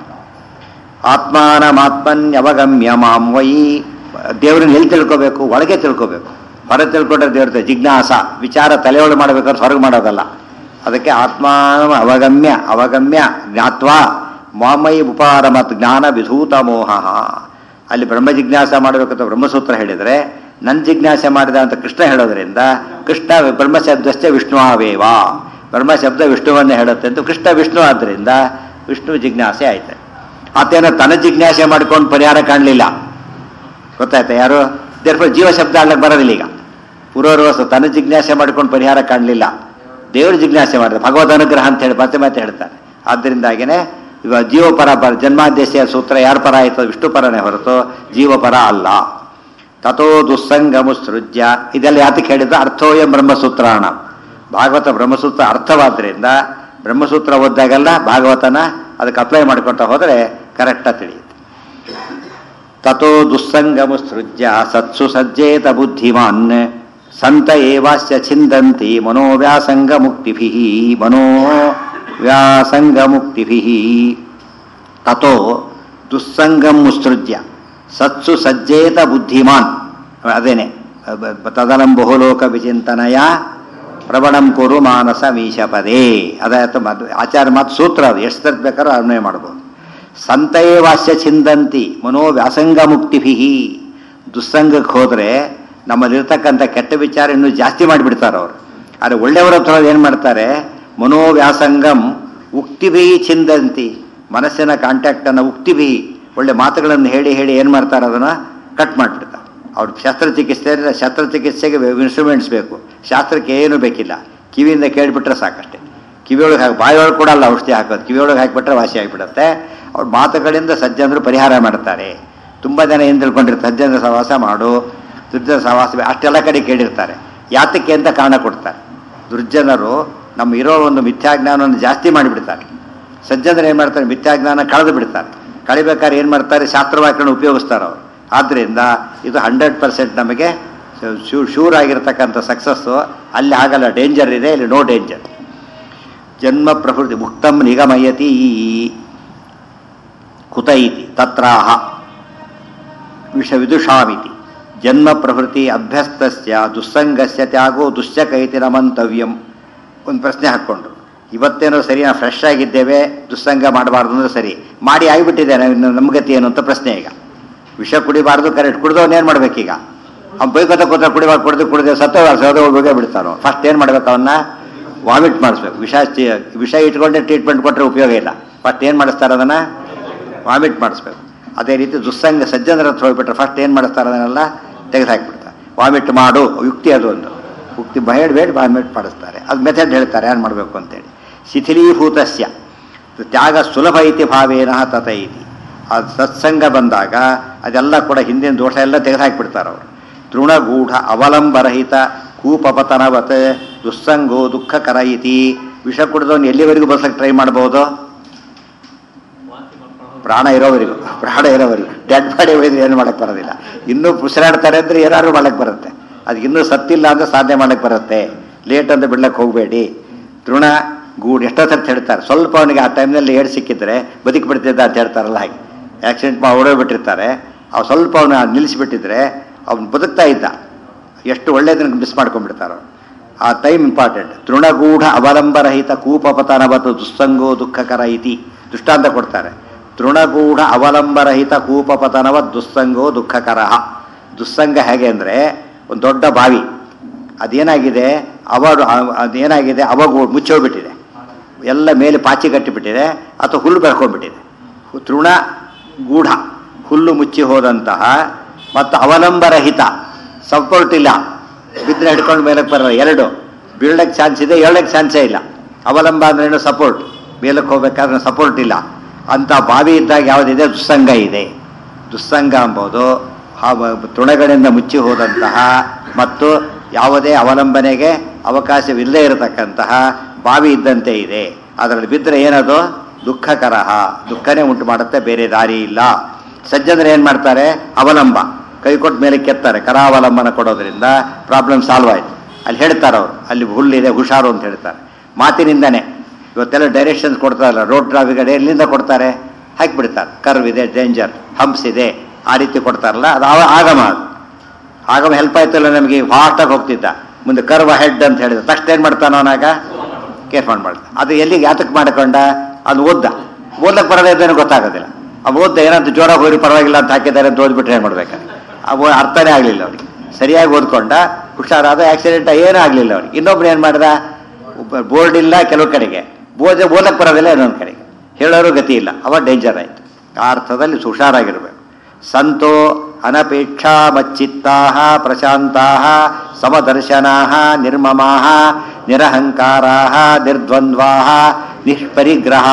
[SPEAKER 1] ಆತ್ಮಾನಮಾತ್ಮನ್ಯವಗಮ್ಯ ಮಾಂ ವೈ ದೇವ್ರನ್ನ ಎಲ್ಲಿ ತಿಳ್ಕೋಬೇಕು ಒಳಗೆ ತಿಳ್ಕೋಬೇಕು ಹೊರ ತಿಳ್ಕೊಂಡ್ರೆ ದೇವ್ರ ಜಿಜ್ಞಾಸ ವಿಚಾರ ತಲೆಯೊಳಗೆ ಮಾಡಬೇಕಾದ್ರೆ ಹೊರಗೆ ಮಾಡೋದಲ್ಲ ಅದಕ್ಕೆ ಆತ್ಮಾನ ಅವಗಮ್ಯ ಅವಗಮ್ಯ ಜ್ಞಾತ್ವಾ ಮಾಮೈ ಉಪಾರ ಮತ್ತು ಜ್ಞಾನ ವಿಧೂತ ಮೋಹ ಅಲ್ಲಿ ಬ್ರಹ್ಮ ಜಿಜ್ಞಾಸ ಮಾಡಬೇಕಂತ ಬ್ರಹ್ಮಸೂತ್ರ ಹೇಳಿದರೆ ನನ್ನ ಜಿಜ್ಞಾಸೆ ಮಾಡಿದ ಅಂತ ಕೃಷ್ಣ ಹೇಳೋದ್ರಿಂದ ಕೃಷ್ಣ ಬ್ರಹ್ಮಶಬ್ದಸ್ಥೆ ವಿಷ್ಣುವೇವ ಬ್ರಹ್ಮ ಶಬ್ದ ವಿಷ್ಣುವನ್ನೇ ಹೇಳುತ್ತೆ ಅಂತ ಕೃಷ್ಣ ವಿಷ್ಣು ಆದ್ದರಿಂದ ವಿಷ್ಣು ಜಿಜ್ಞಾಸೆ ಆಯ್ತು ಆತೇನೋ ತನ್ನ ಜಿಜ್ಞಾಸೆ ಮಾಡ್ಕೊಂಡು ಪರಿಹಾರ ಕಾಣಲಿಲ್ಲ ಗೊತ್ತಾಯ್ತಾ ಯಾರು ದೇರ್ಫೋರ್ ಜೀವ ಶಬ್ದ ಆಡ್ಲಕ್ಕೆ ಬರೋದಿಲ್ಲ ಈಗ ಪೂರ್ವರ್ವಸ ತನ್ನ ಜಿಜ್ಞಾಸೆ ಮಾಡ್ಕೊಂಡು ಪರಿಹಾರ ಕಾಣಲಿಲ್ಲ ದೇವ್ರ ಜಿಜ್ಞಾಸೆ ಮಾಡಿದ ಭಗವದ್ ಅನುಗ್ರಹ ಅಂತ ಹೇಳಿ ಮತ್ತೆ ಮತ್ತೆ ಹೇಳ್ತಾರೆ ಆದ್ದರಿಂದಾಗಿನೇ ಇವಾಗ ಜೀವಪರ ಪರ ಜನ್ಮಾದೇಶಿಯ ಸೂತ್ರ ಯಾರ ಪರ ಆಯ್ತು ವಿಷ್ಣು ಪರನೇ ಹೊರತು ಜೀವಪರ ಅಲ್ಲ ತಥೋ ದುಸ್ಸಂಗ ಮುತ್ಸೃಜ್ಯ ಇದೆಲ್ಲ ಯಾತಕ್ಕೆ ಹೇಳಿದ್ದು ಅರ್ಥೋಯಂ ಬ್ರಹ್ಮಸೂತ್ರಾಣ ಭಾಗವತ ಬ್ರಹ್ಮಸೂತ್ರ ಅರ್ಥವಾದ್ರಿಂದ ಬ್ರಹ್ಮಸೂತ್ರ ಓದ್ದಾಗೆಲ್ಲ ಭಾಗವತನ ಅದಕ್ಕೆ ಅಪ್ಲೈ ಮಾಡ್ಕೊತಾ ಹೋದರೆ ಕರೆಕ್ಟಾಗಿ ತಿಳಿಯುತ್ತೆ ತಥೋ ದುಸ್ಸಂಗಮುತ್ಸೃಜ್ಯ ಸತ್ಸು ಸಜ್ಜೇತ ಬುದ್ಧಿಮಾನ್ ಸಂತ ಏವಾಸ್ಯ ಛಿಂದಂತಿ ಮನೋವ್ಯಾಸಂಗ ಮುಕ್ತಿಭಿ ಮನೋ ವ್ಯಾಸಂಗ ಮುಕ್ತಿಭಿ ತಥೋ ದುಸ್ಸಂಗಂ ಮುತ್ಸೃಜ್ಯ ಸತ್ಸು ಸಜ್ಜೇತ ಬುದ್ಧಿಮಾನ್ ಅದೇನೆ ತದನಂ ಬಹುಲೋಕ ವಿಚಿಂತನಯ ಪ್ರಬಣಂ ಕುರು ಮಾನಸ ಮೀಶಪದೇ ಅದಾಯ್ತು ಮದ್ ಆಚಾರ್ಯ ಮಾತು ಸೂತ್ರ ಅದು ಎಷ್ಟು ಸರ್ತಿ ಬೇಕಾದ್ರೂ ಅನ್ವಯ ಮಾಡ್ಬೋದು ಸಂತಯೇ ವಾಸ್ಯ ಛಿಂದಂತಿ ಮನೋವ್ಯಾಸಂಗ ಮುಕ್ತಿಭಿ ದುಸ್ಸಂಗಕ್ಕೆ ಹೋದರೆ ನಮ್ಮಲ್ಲಿರ್ತಕ್ಕಂಥ ಕೆಟ್ಟ ವಿಚಾರ ಇನ್ನೂ ಜಾಸ್ತಿ ಮಾಡಿಬಿಡ್ತಾರೆ ಅವರು ಆದರೆ ಒಳ್ಳೆಯವರ ಹತ್ರ ಏನು ಮಾಡ್ತಾರೆ ಮನೋವ್ಯಾಸಂಗಂ ಉಕ್ತಿಭಿ ಚಿಂದಂತಿ ಮನಸ್ಸಿನ ಕಾಂಟ್ಯಾಕ್ಟನ್ನು ಉಕ್ತಿಭಿ ಒಳ್ಳೆ ಮಾತುಗಳನ್ನು ಹೇಳಿ ಹೇಳಿ ಏನು ಮಾಡ್ತಾರೆ ಅದನ್ನು ಕಟ್ ಮಾಡಿಬಿಡ್ತಾರೆ ಅವ್ರು ಶಸ್ತ್ರಚಿಕಿತ್ಸೆ ಅಂದರೆ ಶಸ್ತ್ರಚಿಕಿತ್ಸೆಗೆ ಇನ್ಸ್ಟ್ರೂಮೆಂಟ್ಸ್ ಬೇಕು ಶಾಸ್ತ್ರಕ್ಕೆ ಏನು ಬೇಕಿಲ್ಲ ಕಿವಿಯಿಂದ ಕೇಳಿಬಿಟ್ರೆ ಸಾಕಷ್ಟೇ ಕಿವಿಯೊಳಗೆ ಹಾಕಿ ಬಾಯಿಯೊಳಗೆ ಕೂಡ ಅಲ್ಲ ಔಷಧಿ ಹಾಕೋದು ಕಿವಿಯೊಳಗೆ ಹಾಕಿಬಿಟ್ರೆ ವಾಸಿ ಆಗಿಬಿಡುತ್ತೆ ಅವ್ರ ಮಾತುಗಳಿಂದ ಸಜ್ಜನರು ಪರಿಹಾರ ಮಾಡ್ತಾರೆ ತುಂಬ ಜನ ಏನು ತಿಳ್ಕೊಂಡಿರ್ತಾರೆ ಸಜ್ಜನ ಸಹವಾಸ ಮಾಡು ದುರ್ಜನ ಸಹವಾಸ ಬೇ- ಅಷ್ಟೆಲ್ಲ ಕಡೆ ಕೇಳಿರ್ತಾರೆ ಯಾತಕ್ಕೆ ಅಂತ ಕಾರಣ ಕೊಡ್ತಾರೆ ದುರ್ಜನರು ನಮ್ಮ ಇರೋ ಒಂದು ಮಿಥ್ಯಾಜ್ಞಾನವನ್ನು ಜಾಸ್ತಿ ಮಾಡಿಬಿಡ್ತಾರೆ ಸಜ್ಜನರು ಏನು ಮಾಡ್ತಾರೆ ಮಿಥ್ಯಾಜ್ಞಾನ ಕಳೆದು ಬಿಡ್ತಾರೆ ಕಳಿಬೇಕಾದ್ರೆ ಏನು ಮಾಡ್ತಾರೆ ಶಾಸ್ತ್ರವಾಕ್ಯಗಳನ್ನು ಉಪಯೋಗಿಸ್ತಾರೆ ಅವರು ಆದ್ದರಿಂದ ಇದು ಹಂಡ್ರೆಡ್ ಪರ್ಸೆಂಟ್ ನಮಗೆ ಶೂ ಶೂರ್ ಆಗಿರ್ತಕ್ಕಂಥ ಸಕ್ಸಸ್ಸು ಅಲ್ಲಿ ಆಗಲ್ಲ ಡೇಂಜರ್ ಇದೆ ಇಲ್ಲಿ ನೋ ಡೇಂಜರ್ ಜನ್ಮ ಪ್ರಕೃತಿ ಮುಕ್ತಂ ನಿಗಮಯತಿ ಕುತ ಇತಿ ತತ್ರಾಹ ವಿಷ ವಿದುಷಾಮಿತಿ ಜನ್ಮ ಪ್ರವೃತ್ತಿ ಅಭ್ಯಸ್ತಸ್ಯ ದುಸ್ಸಂಗಸ್ಯ ತ್ಯಾಗೋ ದುಶ್ಚಕೈತಿ ನ ಮಂತವ್ಯಂ ಒಂದು ಪ್ರಶ್ನೆ ಹಾಕ್ಕೊಂಡ್ರು ಇವತ್ತೇನೋ ಸರಿ ನಾವು ಫ್ರೆಶ್ ಆಗಿದ್ದೇವೆ ದುಸ್ಸಂಗ ಮಾಡಬಾರ್ದು ಅಂದ್ರೆ ಸರಿ ಮಾಡಿ ಆಗಿಬಿಟ್ಟಿದೆ ನಾವು ನಮ್ಮ ಗತಿ ಏನು ಅಂತ ಪ್ರಶ್ನೆ ಈಗ ವಿಷ ಕುಡಿಬಾರ್ದು ಕರೆಕ್ಟ್ ಕುಡಿದವನು ಏನು ಮಾಡ್ಬೇಕೀಗ ಅವ್ನು ಬೈಕೋತ ಕೂತ ಕುಡಿಬಾರ್ದು ಕುಡಿದು ಕುಡಿದೆ ಸತ್ತೋ ಸೋದ ಹೋಗೇ ಬಿಡ್ತಾನೋ ಫಸ್ಟ್ ಏನು ಮಾಡ್ಬೇಕು ಅವನ್ನ ವಾಮಿಟ್ ಮಾಡಿಸ್ಬೇಕು ವಿಷ ಚಿ- ವಿಷ ಇಟ್ಕೊಂಡೆ ಟ್ರೀಟ್ಮೆಂಟ್ ಕೊಟ್ಟರೆ ಉಪಯೋಗ ಇಲ್ಲ ಫಸ್ಟ್ ಏನು ಮಾಡಿಸ್ತಾರೆ ಅದನ್ನು ವಾಮಿಟ್ ಮಾಡಿಸ್ಬೇಕು ಅದೇ ರೀತಿ ದುಸ್ಸಂಗ ಸಜ್ಜನರ ಹತ್ರ ಹೋಗ್ಬಿಟ್ರೆ ಫಸ್ಟ್ ಏನು ಮಾಡಿಸ್ತಾರೆ ಅದನ್ನೆಲ್ಲ ತೆಗೆದು ಹಾಕಿಬಿಡ್ತಾರೆ ವಾಮಿಟ್ ಮಾಡು ಯುಕ್ತಿ ಅದು ಒಂದು ಯುಕ್ತಿ ಬೇಡ ವಾಮಿಟ್ ಮಾಡಿಸ್ತಾರೆ ಅದು ಮೆಥಡ್ ಹೇಳ್ತಾರೆ ಏನು ಮಾಡಬೇಕು ಅಂತೇಳಿ ಶಿಥಿಲೀಭೂತಸ್ಯ ತ್ಯಾಗ ಸುಲಭ ಇತಿ ಭಾವೇನ ತತ ಇತಿ ಅದು ಸತ್ಸಂಗ ಬಂದಾಗ ಅದೆಲ್ಲ ಕೂಡ ಹಿಂದಿನ ದೋಷ ಎಲ್ಲ ತೆಗೆದು ಹಾಕಿಬಿಡ್ತಾರೆ ಅವರು ತೃಣಗೂಢ ಅವಲಂಬರಹಿತ ಕೂಪಪತನವತ್ ದುಸ್ಸಂಗೋ ದುಃಖಕರ ಇತಿ ವಿಷ ಕುಡಿದವನು ಎಲ್ಲಿವರೆಗೂ ಬಸ್ಸಕ್ಕೆ ಟ್ರೈ ಮಾಡ್ಬೋದು ಪ್ರಾಣ ಇರೋವರೆಗೂ ಪ್ರಾಣ ಇರೋವರೆಗೂ ಡೆಡ್ ಬಾಡಿ ಹೋಗಿದ್ರೆ ಏನು ಮಾಡಕ್ಕೆ ಬರೋದಿಲ್ಲ ಇನ್ನೂ ಉಸಿರಾಡ್ತಾರೆ ಅಂದರೆ ಏನಾದ್ರು ಮಾಡಕ್ಕೆ ಬರುತ್ತೆ ಅದಕ್ಕೆ ಇನ್ನೂ ಸತ್ತಿಲ್ಲ ಅಂದರೆ ಸಾಧನೆ ಮಾಡಕ್ಕೆ ಬರುತ್ತೆ ಲೇಟ್ ಅಂತ ಬಿಡ್ಲಕ್ಕೆ ಹೋಗಬೇಡಿ ತೃಣ ಗೂಡು ಎಷ್ಟೋ ಸರ್ತಿ ಹೇಳ್ತಾರೆ ಸ್ವಲ್ಪ ಅವನಿಗೆ ಆ ಟೈಮ್ನಲ್ಲಿ ಏಡ್ ಸಿಕ್ಕಿದ್ರೆ ಬದುಕಿ ಬಿಡ್ತಿದ್ದ ಅಂತ ಹೇಳ್ತಾರಲ್ಲ ಹಾಗೆ ಆಕ್ಸಿಡೆಂಟ್ ಮಾಡಿ ಓಡೋಗ್ಬಿಟ್ಟಿರ್ತಾರೆ ಅವು ಸ್ವಲ್ಪ ಅವನು ನಿಲ್ಲಿಸಿಬಿಟ್ಟಿದ್ರೆ ಅವ್ನು ಬದುಕ್ತಾ ಇದ್ದ ಎಷ್ಟು ಒಳ್ಳೇದನ್ನ ಮಿಸ್ ಮಾಡ್ಕೊಂಡ್ಬಿಡ್ತಾರೋ ಆ ಟೈಮ್ ಇಂಪಾರ್ಟೆಂಟ್ ತೃಣಗೂಢ ಅವಲಂಬರಹಿತ ಕೂಪಪತನವತ್ತು ದುಸ್ಸಂಗೋ ದುಃಖಕರ ಇತಿ ದೃಷ್ಟಾಂತ ಕೊಡ್ತಾರೆ ತೃಣಗೂಢ ಅವಲಂಬರಹಿತ ಕೂಪಪತನವ ದುಸ್ಸಂಗೋ ದುಃಖಕರ ದುಸ್ಸಂಗ ಹೇಗೆ ಅಂದರೆ ಒಂದು ದೊಡ್ಡ ಬಾವಿ ಅದೇನಾಗಿದೆ ಅವರು ಅದೇನಾಗಿದೆ ಅವಾಗ ಮುಚ್ಚೋಗ್ಬಿಟ್ಟಿದೆ ಎಲ್ಲ ಮೇಲೆ ಪಾಚಿ ಕಟ್ಟಿಬಿಟ್ಟಿದೆ ಅಥವಾ ಹುಲ್ಲು ಬೆಳ್ಕೊಂಡ್ಬಿಟ್ಟಿದೆ ಹು- ತೃಣ ಗೂಢ ಹುಲ್ಲು ಮುಚ್ಚಿ ಹೋದಂತಹ ಮತ್ತು ಅವಲಂಬರಹಿತ ಸಪೋರ್ಟ್ ಇಲ್ಲ ಬಿದ್ದರೆ ಹಿಡ್ಕೊಂಡು ಮೇಲಕ್ಕೆ ಬರೋದು ಎರಡು ಬೀಳಕ್ಕೆ ಚಾನ್ಸ್ ಇದೆ ಏಳಕ್ಕೆ ಚಾನ್ಸೇ ಇಲ್ಲ ಅವಲಂಬ ಅಂದ್ರೇನು ಸಪೋರ್ಟ್ ಮೇಲಕ್ಕೆ ಹೋಗ್ಬೇಕಾದ್ರೆ ಸಪೋರ್ಟ್ ಇಲ್ಲ ಅಂತ ಬಾವಿ ಇದ್ದಾಗ ಯಾವುದಿದೆ ದುಸ್ಸಂಗ ಇದೆ ದುಸ್ಸಂಗ ಎಂಬುದು ಆ ವ- ತೃಣಗಳಿಂದ ಮುಚ್ಚಿ ಹೋದಂತಹ ಮತ್ತು ಯಾವುದೇ ಅವಲಂಬನೆಗೆ ಅವಕಾಶವಿಲ್ಲದೆ ಇರತಕ್ಕಂತಹ ಬಾವಿ ಇದ್ದಂತೆ ಇದೆ ಅದರಲ್ಲಿ ಬಿದ್ದರೆ ಏನದು ದುಃಖಕರ ದುಃಖನೇ ಉಂಟು ಮಾಡುತ್ತೆ ಬೇರೆ ದಾರಿ ಇಲ್ಲ ಸಜ್ಜನರು ಏನು ಮಾಡ್ತಾರೆ ಅವಲಂಬ ಕೈ ಕೊಟ್ಟು ಮೇಲೆ ಕೆತ್ತಾರೆ ಕರಾವಲಂಬನ ಕೊಡೋದ್ರಿಂದ ಪ್ರಾಬ್ಲಮ್ ಸಾಲ್ವ್ ಆಯ್ತು ಅಲ್ಲಿ ಹೇಳ್ತಾರೆ ಅವರು ಅಲ್ಲಿ ಹುಲ್ಲಿದೆ ಹುಷಾರು ಅಂತ ಹೇಳ್ತಾರೆ ಮಾತಿನಿಂದನೇ ಇವತ್ತೆಲ್ಲ ಡೈರೆಕ್ಷನ್ಸ್ ಕೊಡ್ತಾರಲ್ಲ ರೋಡ್ ಟ್ರಾಫಿಕ್ ಎಲ್ಲಿಂದ ಕೊಡ್ತಾರೆ ಹಾಕಿಬಿಡ್ತಾರೆ ಕರ್ವ್ ಇದೆ ಡೇಂಜರ್ ಹಂಪ್ಸ್ ಇದೆ ಆ ರೀತಿ ಕೊಡ್ತಾರಲ್ಲ ಅದು ಆವ- ಆಗಮ ಅದು ಆಗಮ ಹೆಲ್ಪ್ ಆಯ್ತಲ್ಲ ನಮಗೆ ಫಾಸ್ಟಾಗಿ ಹೋಗ್ತಿದ್ದ ಮುಂದೆ ಕರ್ವ್ ಹೆಡ್ ಅಂತ ಹೇಳಿದ ತಕ್ಷಣ ಏನು ಮಾಡ್ತಾನ ಅವನಾಗ ಕೇರ್ಫಾಂಡ್ ಮಾಡ್ದ ಅದು ಎಲ್ಲಿಗೆ ಯಾತಕ್ಕೆ ಮಾಡ್ಕೊಂಡ ಅದು ಓದ್ದ ಓದ್ಲಕ್ಕೆ ಬರೋದೇ ಇದ್ದೇನೋ ಗೊತ್ತಾಗೋದಿಲ್ಲ ಆ ಓದ್ದ ಏನಂತ ಜೋರಾಗಿ ಹೋಗಿ ಪರವಾಗಿಲ್ಲ ಅಂತ ಹಾಕಿದ್ದಾರೆ ಅಂತ ಓದ್ಬಿಟ್ರೆ ಏನು ಮಾಡ್ಬೇಕಾದ್ರೆ ಅವು ಅರ್ಥನೇ ಆಗಲಿಲ್ಲ ಅವ್ರಿಗೆ ಸರಿಯಾಗಿ ಓದ್ಕೊಂಡ ಹುಷಾರಾದ ಆಕ್ಸಿಡೆಂಟ್ ಏನೂ ಆಗಲಿಲ್ಲ ಅವ್ರಿಗೆ ಇನ್ನೊಬ್ರು ಏನು ಮಾಡ್ದ ಬೋರ್ಡ್ ಇಲ್ಲ ಕೆಲವು ಕಡೆಗೆ ಓದ ಓದಕ್ಕೆ ಬರೋದಿಲ್ಲ ಇನ್ನೊಂದು ಕಡೆಗೆ ಹೇಳೋರು ಗತಿ ಇಲ್ಲ ಅವ ಡೇಂಜರ್ ಆಯಿತು ಆ ಅರ್ಥದಲ್ಲಿ ಹುಷಾರಾಗಿರ್ಬೇಕು ಸಂತೋ ಅನಪೇಕ್ಷಾ ಮಚ್ಚಿತ್ತಾ ಪ್ರಶಾಂತಾ ಸಮದರ್ಶನಾ ನಿರ್ಮಮಾ ನಿರಹಂಕಾರಾ ನಿರ್ದ್ವಂದ್ವಾ ನಿಷ್ಪರಿಗ್ರಹಾ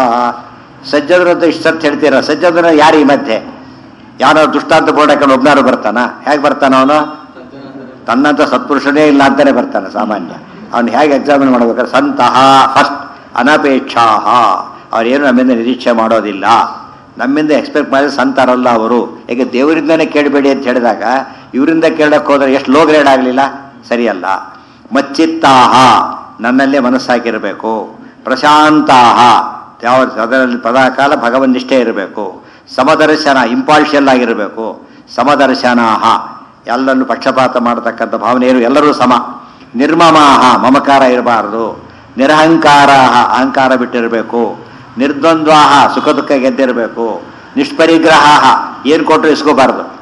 [SPEAKER 1] ಸಜ್ಜನರು ಅಂತ ಇಷ್ಟು ಸತ್ ಹೇಳ್ತೀರ ಸಜ್ಜನರು ಯಾರು ಈ ಮಧ್ಯೆ ಯಾರೋ ದುಷ್ಟಾಂತ ಬೋರ್ಡ್ ಹಾಕೊಂಡು ಒಬ್ನಾರು ಬರ್ತಾನ ಹೇಗೆ ಬರ್ತಾನ ಅವನು ತನ್ನಂತ ಸತ್ಪುರುಷನೇ ಇಲ್ಲ ಅಂತಾನೆ ಬರ್ತಾನೆ ಸಾಮಾನ್ಯ ಅವನು ಹೇಗೆ ಎಕ್ಸಾಮಿನ್ ಮಾಡ್ಬೇಕಾದ್ರೆ ಸಂತಹ ಫಸ್ಟ್ ಅನಪೇಕ್ಷಾ ಅವ್ರೇನು ನಮ್ಮಿಂದ ನಿರೀಕ್ಷೆ ಮಾಡೋದಿಲ್ಲ ನಮ್ಮಿಂದ ಎಕ್ಸ್ಪೆಕ್ಟ್ ಮಾಡಿದ್ರೆ ಸಂತಾರಲ್ಲ ಅವರು ಯಾಕೆ ದೇವರಿಂದನೇ ಕೇಳಬೇಡಿ ಅಂತ ಹೇಳಿದಾಗ ಇವರಿಂದ ಕೇಳಕ್ಕೆ ಹೋದ್ರೆ ಎಷ್ಟು ಲೋ ಗ್ರೇಡ್ ಆಗಲಿಲ್ಲ ಸರಿಯಲ್ಲ ಮಚ್ಚಿತ್ತಾಹ ನನ್ನಲ್ಲೇ ಮನಸ್ಸಾಗಿರಬೇಕು ಪ್ರಶಾಂತಾಹ ಯಾವ ಅದರಲ್ಲಿ ಪದಾಕಾಲ ಭಗವನ್ ನಿಷ್ಠೆ ಇರಬೇಕು ಸಮದರ್ಶನ ಇಂಪಾರ್ಷಿಯಲ್ ಆಗಿರಬೇಕು ಸಮದರ್ಶನಾಹ ಎಲ್ಲನ್ನು ಪಕ್ಷಪಾತ ಮಾಡತಕ್ಕಂಥ ಭಾವನೆ ಇರು ಎಲ್ಲರೂ ಸಮ ನಿರ್ಮಮಾಹ ಮಮಕಾರ ಇರಬಾರದು ನಿರಹಂಕಾರಾಹ ಅಹಂಕಾರ ಬಿಟ್ಟಿರಬೇಕು ನಿರ್ದ್ವಂದ್ವಾಹ ಸುಖ ದುಃಖ ಗೆದ್ದಿರಬೇಕು ನಿಷ್ಪರಿಗ್ರಹ ಏನು ಕೊಟ್ಟರು ಇಸ್ಕೋಬಾರ್ದು